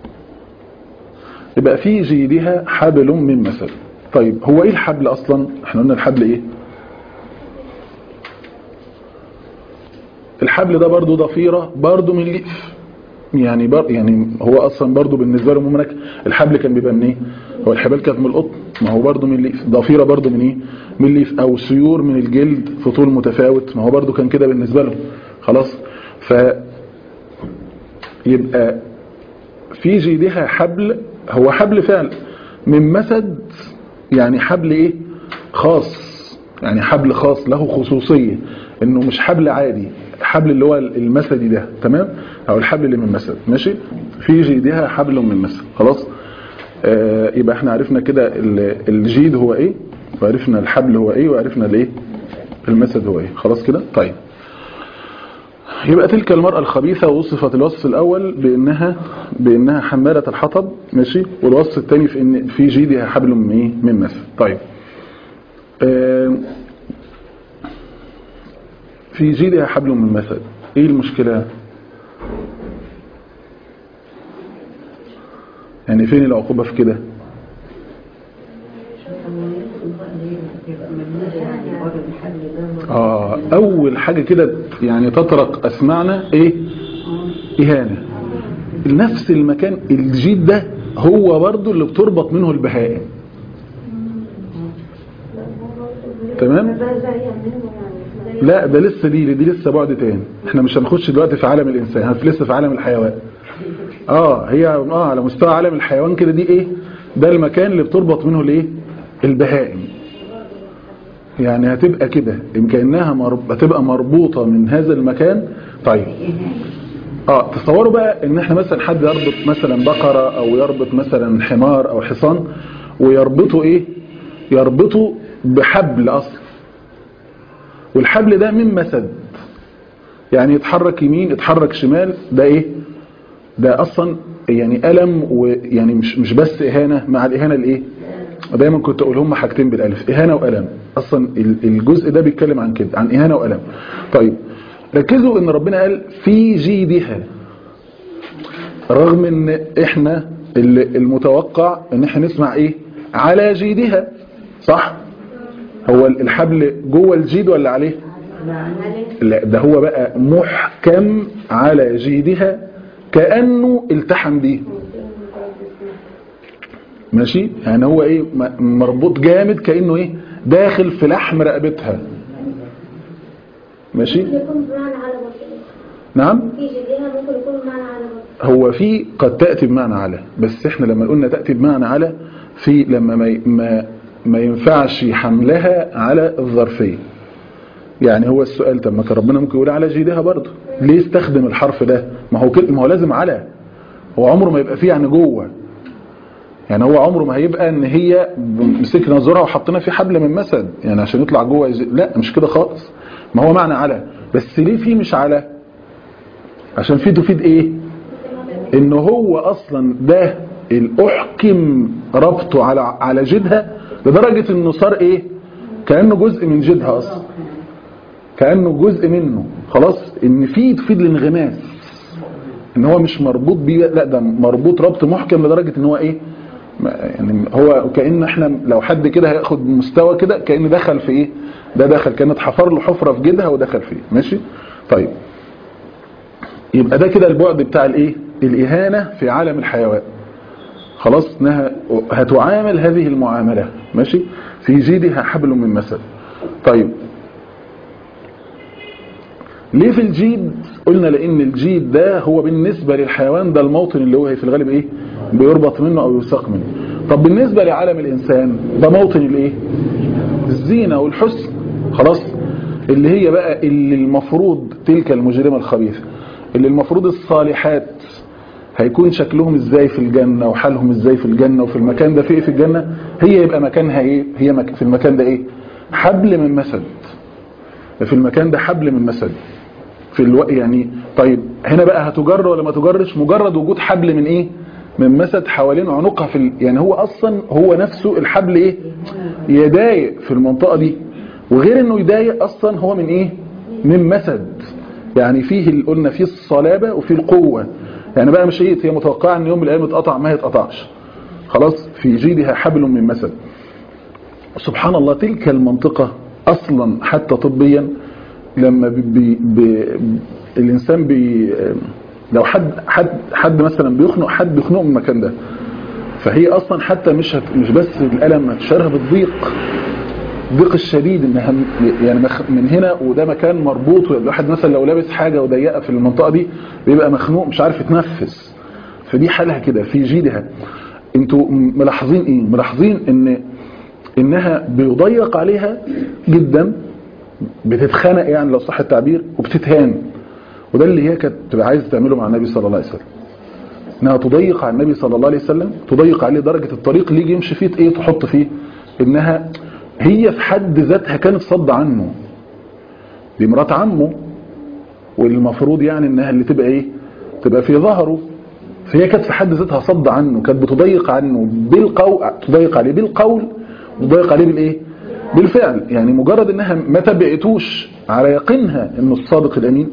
Speaker 3: يبقى في جيدها حبل من مسد طيب هو ايه الحبل اصلا احنا قلنا الحبل ايه الحبل ده برضو ضفيرة برضو من ليف يعني بر يعني هو اصلا برضو بالنسبة لهم هناك الحبل كان بيبقى من ايه هو الحبال كانت من القطن ما هو برضو من ليف ضفيرة برضو من ايه من ليف او سيور من الجلد في طول متفاوت ما هو برضو كان كده بالنسبة لهم خلاص ف يبقى في جيدها حبل هو حبل فعل من مسد يعني حبل ايه خاص يعني حبل خاص له خصوصية انه مش حبل عادي حبل اللي هو المسدي ده تمام او الحبل اللي من مسد ماشي في جيدها حبل من مسد خلاص آه يبقى احنا عرفنا كده ال- الجيد هو ايه وعرفنا الحبل هو ايه وعرفنا الايه المسد هو ايه خلاص كده طيب يبقى تلك المرأة الخبيثة وصفت الوصف الأول بأنها بأنها حمالة الحطب ماشي والوصف الثاني في إن في جيدها حبل من إيه من مسد طيب آه، في جيدها حبل من مسد إيه المشكلة يعني فين العقوبة في كده آه أول حاجة كده يعني تطرق أسمعنا إيه إهانة نفس المكان الجيد ده هو برضو اللي بتربط منه البهائم تمام لا ده لسه دي دي لسه بعد تاني احنا مش هنخش دلوقتي في عالم الانسان احنا لسه في عالم الحيوان اه هي اه على مستوى عالم الحيوان كده دي ايه ده المكان اللي بتربط منه الايه البهائم يعني هتبقى كده ان كانها مرب... هتبقى مربوطه من هذا المكان طيب اه تصوروا بقى ان احنا مثلا حد يربط مثلا بقره او يربط مثلا حمار او حصان ويربطه ايه يربطه بحبل اصلا والحبل ده من مسد يعني يتحرك يمين يتحرك شمال ده ايه ده اصلا يعني ألم ويعني مش مش بس إهانة مع الإهانة الإيه دايما كنت أقول هم حاجتين بالألف إهانة وألم أصلا ال- الجزء ده بيتكلم عن كده عن إهانة وألم طيب ركزوا إن ربنا قال في جيدها رغم إن إحنا ال- المتوقع إن إحنا نسمع إيه على جيدها صح هو الحبل جوه الجيد ولا عليه لا ده هو بقى محكم على جيدها كأنه التحم بيه ماشي يعني هو ايه م- مربوط جامد كأنه ايه داخل في لحم رقبتها ماشي
Speaker 4: ممكن يكون بمعنى على بطيء
Speaker 3: نعم
Speaker 4: في جديها ممكن يكون بمعنى على بطيء
Speaker 3: هو في قد تأتي بمعنى على بس احنا لما قلنا تأتي بمعنى على في لما ما ما, ما ينفعش حملها على الظرفية يعني هو السؤال طب ما كان ربنا ممكن يقول على جيدها برضه ليه استخدم الحرف ده ما هو كده ما هو لازم على هو عمره ما يبقى فيه يعني جوه يعني هو عمره ما هيبقى ان هي مسكنا زورها وحطينا في حبل من مسد يعني عشان يطلع جوه يزي... لا مش كده خالص ما هو معنى على بس ليه فيه مش على عشان فيه تفيد ايه ان هو اصلا ده الاحكم ربطه على على جدها لدرجة انه صار ايه كأنه جزء من جدها اصلا كأنه جزء منه خلاص ان فيه تفيد الانغماس ان هو مش مربوط بيه لا ده مربوط ربط محكم لدرجة ان هو ايه ما- يعني هو كأن احنا لو حد كده هياخد مستوى كده كأن دخل في ايه ده دخل كان اتحفر له حفرة في جدها ودخل فيه ماشي طيب يبقى ده كده البعد بتاع الايه الاهانه في عالم الحيوان خلاص انها هتعامل هذه المعامله ماشي في جيدها حبل من مسد طيب ليه في الجيد قلنا لان الجيد ده هو بالنسبه للحيوان ده الموطن اللي هو في الغالب ايه بيربط منه او يساق منه طب بالنسبه لعالم الانسان ده موطن الايه الزينه والحسن خلاص اللي هي بقى اللي المفروض تلك المجرمه الخبيثه اللي المفروض الصالحات هيكون شكلهم ازاي في الجنة وحالهم ازاي في الجنة وفي المكان ده في ايه في الجنة هي يبقى مكانها ايه هي مك... في المكان ده ايه حبل من مسد في المكان ده حبل من مسد في الو... يعني طيب هنا بقى هتجر ولا ما تجرش مجرد وجود حبل من ايه من مسد حوالين عنقها في ال... يعني هو اصلا هو نفسه الحبل ايه يضايق في المنطقة دي وغير انه يضايق اصلا هو من ايه من مسد يعني فيه ال- قلنا فيه الصلابة وفيه القوة يعني بقى مش ايه هي متوقعه ان يوم من الايام يتقطع ما يتقطعش خلاص في جيدها حبل من مسد سبحان الله تلك المنطقة اصلا حتى طبيا لما بي بي بي الانسان بي لو حد حد حد مثلا بيخنق حد بيخنقه من المكان ده فهي اصلا حتى مش هت مش بس الالم هتشارها بالضيق الضيق الشديد انها م- يعني مخ- من هنا وده مكان مربوط والواحد مثلا لو لابس حاجه وضيقه في المنطقه دي بيبقى مخنوق مش عارف يتنفس فدي حالها كده في جيدها انتوا م- ملاحظين ايه ملاحظين ان انها بيضيق عليها جدا بتتخنق يعني لو صح التعبير وبتتهان وده اللي هي كانت بتبقى عايزه تعمله مع النبي صلى الله عليه وسلم انها تضيق على النبي صلى الله عليه وسلم تضيق عليه درجة الطريق اللي يجي يمشي فيه ايه تحط فيه انها هي في حد ذاتها كانت صد عنه دي مرات عمه والمفروض يعني انها اللي تبقى ايه تبقى في ظهره فهي كانت في حد ذاتها صد عنه كانت بتضيق عنه بالقول تضيق عليه بالقول وتضيق عليه بالايه بالفعل يعني مجرد انها ما تبعتوش على يقينها انه الصادق الامين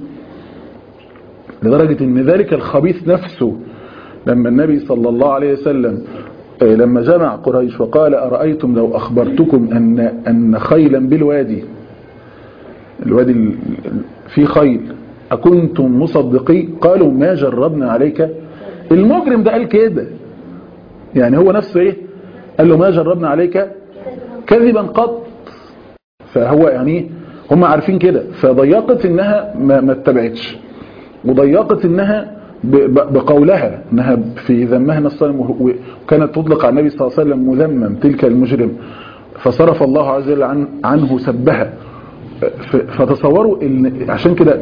Speaker 3: لدرجة ان ذلك الخبيث نفسه لما النبي صلى الله عليه وسلم آه، لما جمع قريش وقال أرأيتم لو أخبرتكم أن, أن خيلا بالوادي الوادي ال- ال- فيه خيل أكنتم مصدقي قالوا ما جربنا عليك المجرم ده قال كده يعني هو نفسه ايه قال له ما جربنا عليك كذبا قط فهو يعني هم عارفين كده فضيقت انها ما, ما اتبعتش وضيقت انها ب- ب- بقولها انها في ذمها الصنم وه- وكانت تطلق على النبي صلى الله عليه وسلم مذمم تلك المجرم فصرف الله عز وجل عن عنه سبها ف- فتصوروا ان عشان كده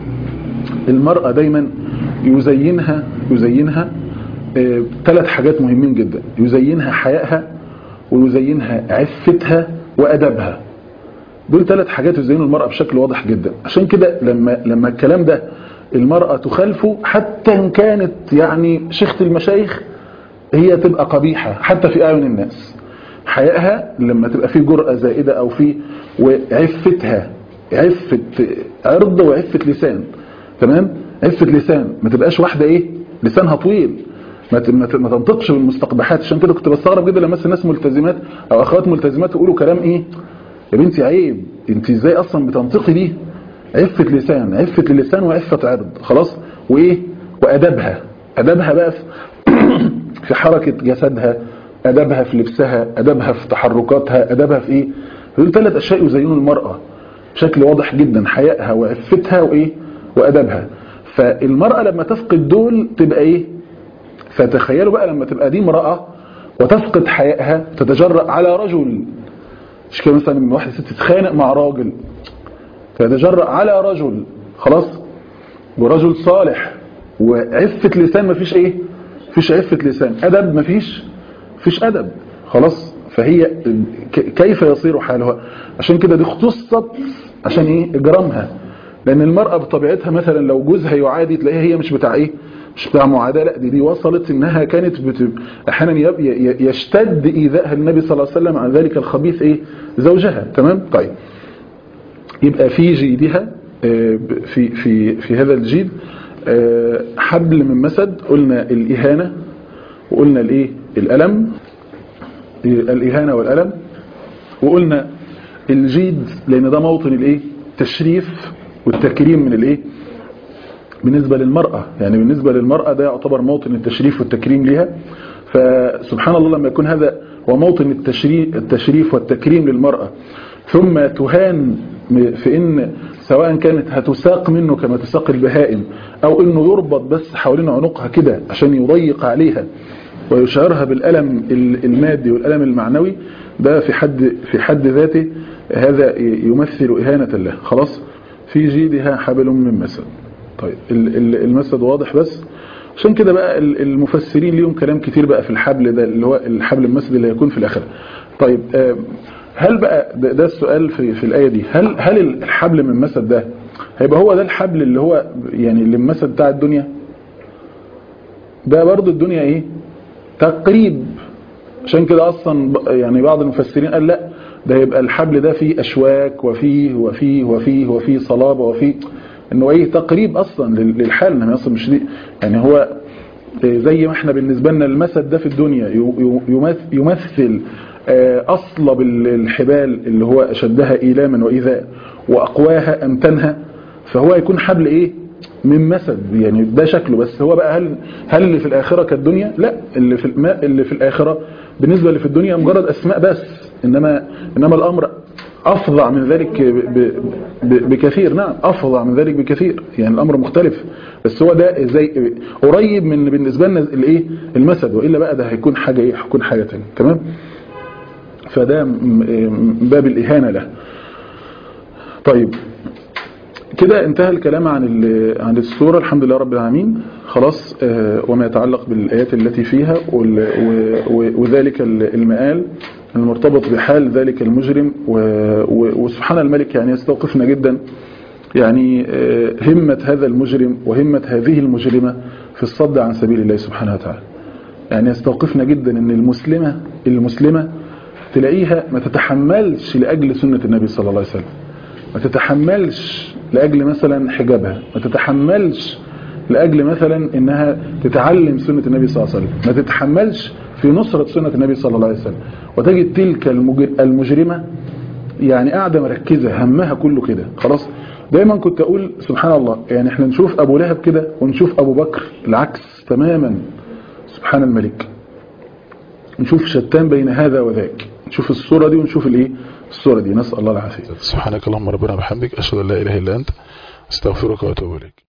Speaker 3: المرأة دايما يزينها يزينها ثلاث حاجات مهمين جدا يزينها حيائها ويزينها عفتها وأدبها دول ثلاث حاجات يزينوا المرأة بشكل واضح جدا عشان كده لما لما الكلام ده المرأة تخالفه حتى إن كانت يعني شيخة المشايخ هي تبقى قبيحة حتى في أعين الناس حيائها لما تبقى في جرأة زائدة أو في وعفتها عفة عرض وعفة لسان تمام عفة لسان ما تبقاش واحدة ايه لسانها طويل ما ت- ما ت- ما تنطقش بالمستقبحات عشان كده كنت بستغرب جدا لما الناس ملتزمات او اخوات ملتزمات يقولوا كلام ايه يا بنتي عيب انت ازاي اصلا بتنطقي دي عفة لسان عفة اللسان وعفة عرض خلاص وايه وادبها ادبها بقى في في حركة جسدها ادبها في لبسها ادبها في تحركاتها ادبها في ايه دول ثلاث اشياء يزينوا المرأة بشكل واضح جدا حيائها وعفتها وايه وادبها فالمرأة لما تفقد دول تبقى ايه فتخيلوا بقى لما تبقى دي امرأة وتفقد حيائها تتجرأ على رجل مش كده مثلا من واحدة ست تتخانق مع راجل تتجرأ على رجل خلاص ورجل صالح وعفة لسان مفيش ايه مفيش عفة لسان ادب مفيش مفيش ادب خلاص فهي ك- كيف يصير حالها عشان كده دي اختصت عشان ايه اجرامها لان المرأة بطبيعتها مثلا لو جوزها يعادي تلاقيها هي مش بتاع ايه مش بتاع معاداة لا دي, دي وصلت انها كانت بت... احيانا يب- ي- ي- يشتد ايذائها النبي صلى الله عليه وسلم عن ذلك الخبيث ايه زوجها تمام طيب يبقى في جيدها آه، في في في هذا الجيد آه، حبل من مسد قلنا الإهانة وقلنا الايه الألم آه، الإهانة والألم وقلنا الجيد لأن ده موطن الايه التشريف والتكريم من الايه بالنسبة للمرأة يعني بالنسبة للمرأة ده يعتبر موطن التشريف والتكريم لها فسبحان الله لما يكون هذا هو موطن التشريف, التشريف والتكريم للمرأة ثم تهان في ان سواء كانت هتساق منه كما تساق البهائم او انه يربط بس حوالين عنقها كده عشان يضيق عليها ويشعرها بالألم المادي والألم المعنوي ده في حد في حد ذاته هذا يمثل إهانة له خلاص في جيدها حبل من مسد طيب المسد واضح بس عشان كده بقى المفسرين ليهم كلام كتير بقى في الحبل ده اللي هو الحبل المسد اللي هيكون في الآخرة طيب هل بقى ده, ده السؤال في, في الآية دي هل هل الحبل من مسد ده هيبقى هو ده الحبل اللي هو يعني اللي المسد بتاع الدنيا ده برضو الدنيا ايه تقريب عشان كده اصلا يعني بعض المفسرين قال لا ده يبقى الحبل ده فيه اشواك وفيه وفيه وفيه وفيه صلابه وفيه انه ايه تقريب اصلا للحال انه اصلا مش دي يعني هو زي ما احنا بالنسبه لنا المسد ده في الدنيا يمثل اصلب الحبال اللي هو اشدها ايلاما وايذاء واقواها امتنها فهو يكون حبل ايه من مسد يعني ده شكله بس هو بقى هل هل اللي في الآخرة كالدنيا لا اللي في الماء اللي في الآخرة بالنسبة اللي في الدنيا مجرد أسماء بس إنما إنما الأمر أفظع من ذلك ب ب بكثير نعم أفظع من ذلك بكثير يعني الأمر مختلف بس هو ده زي قريب من بالنسبة لنا الايه المسد وإلا بقى ده هيكون حاجة ايه هيكون حاجة تانية تمام فده باب الإهانة له طيب كده انتهى الكلام عن عن السورة الحمد لله رب العالمين خلاص وما يتعلق بالآيات التي فيها وذلك المآل المرتبط بحال ذلك المجرم وسبحان الملك يعني يستوقفنا جدا يعني همة هذا المجرم وهمة هذه المجرمة في الصد عن سبيل الله سبحانه وتعالى يعني يستوقفنا جدا ان المسلمة المسلمة تلاقيها ما تتحملش لأجل سنة النبي صلى الله عليه وسلم ما تتحملش لأجل مثلا حجابها ما تتحملش لأجل مثلا إنها تتعلم سنة النبي صلى الله عليه وسلم ما تتحملش في نصرة سنة النبي صلى الله عليه وسلم وتجد تلك المجرمة يعني قاعدة مركزة همها كله كده خلاص دايما كنت أقول سبحان الله يعني احنا نشوف أبو لهب كده ونشوف أبو بكر العكس تماما سبحان الملك نشوف شتان بين هذا وذاك نشوف الصورة دي ونشوف الايه الصورة دي نسأل الله العافية
Speaker 2: سبحانك اللهم ربنا وبحمدك أشهد أن لا إله إلا أنت استغفرك وأتوب إليك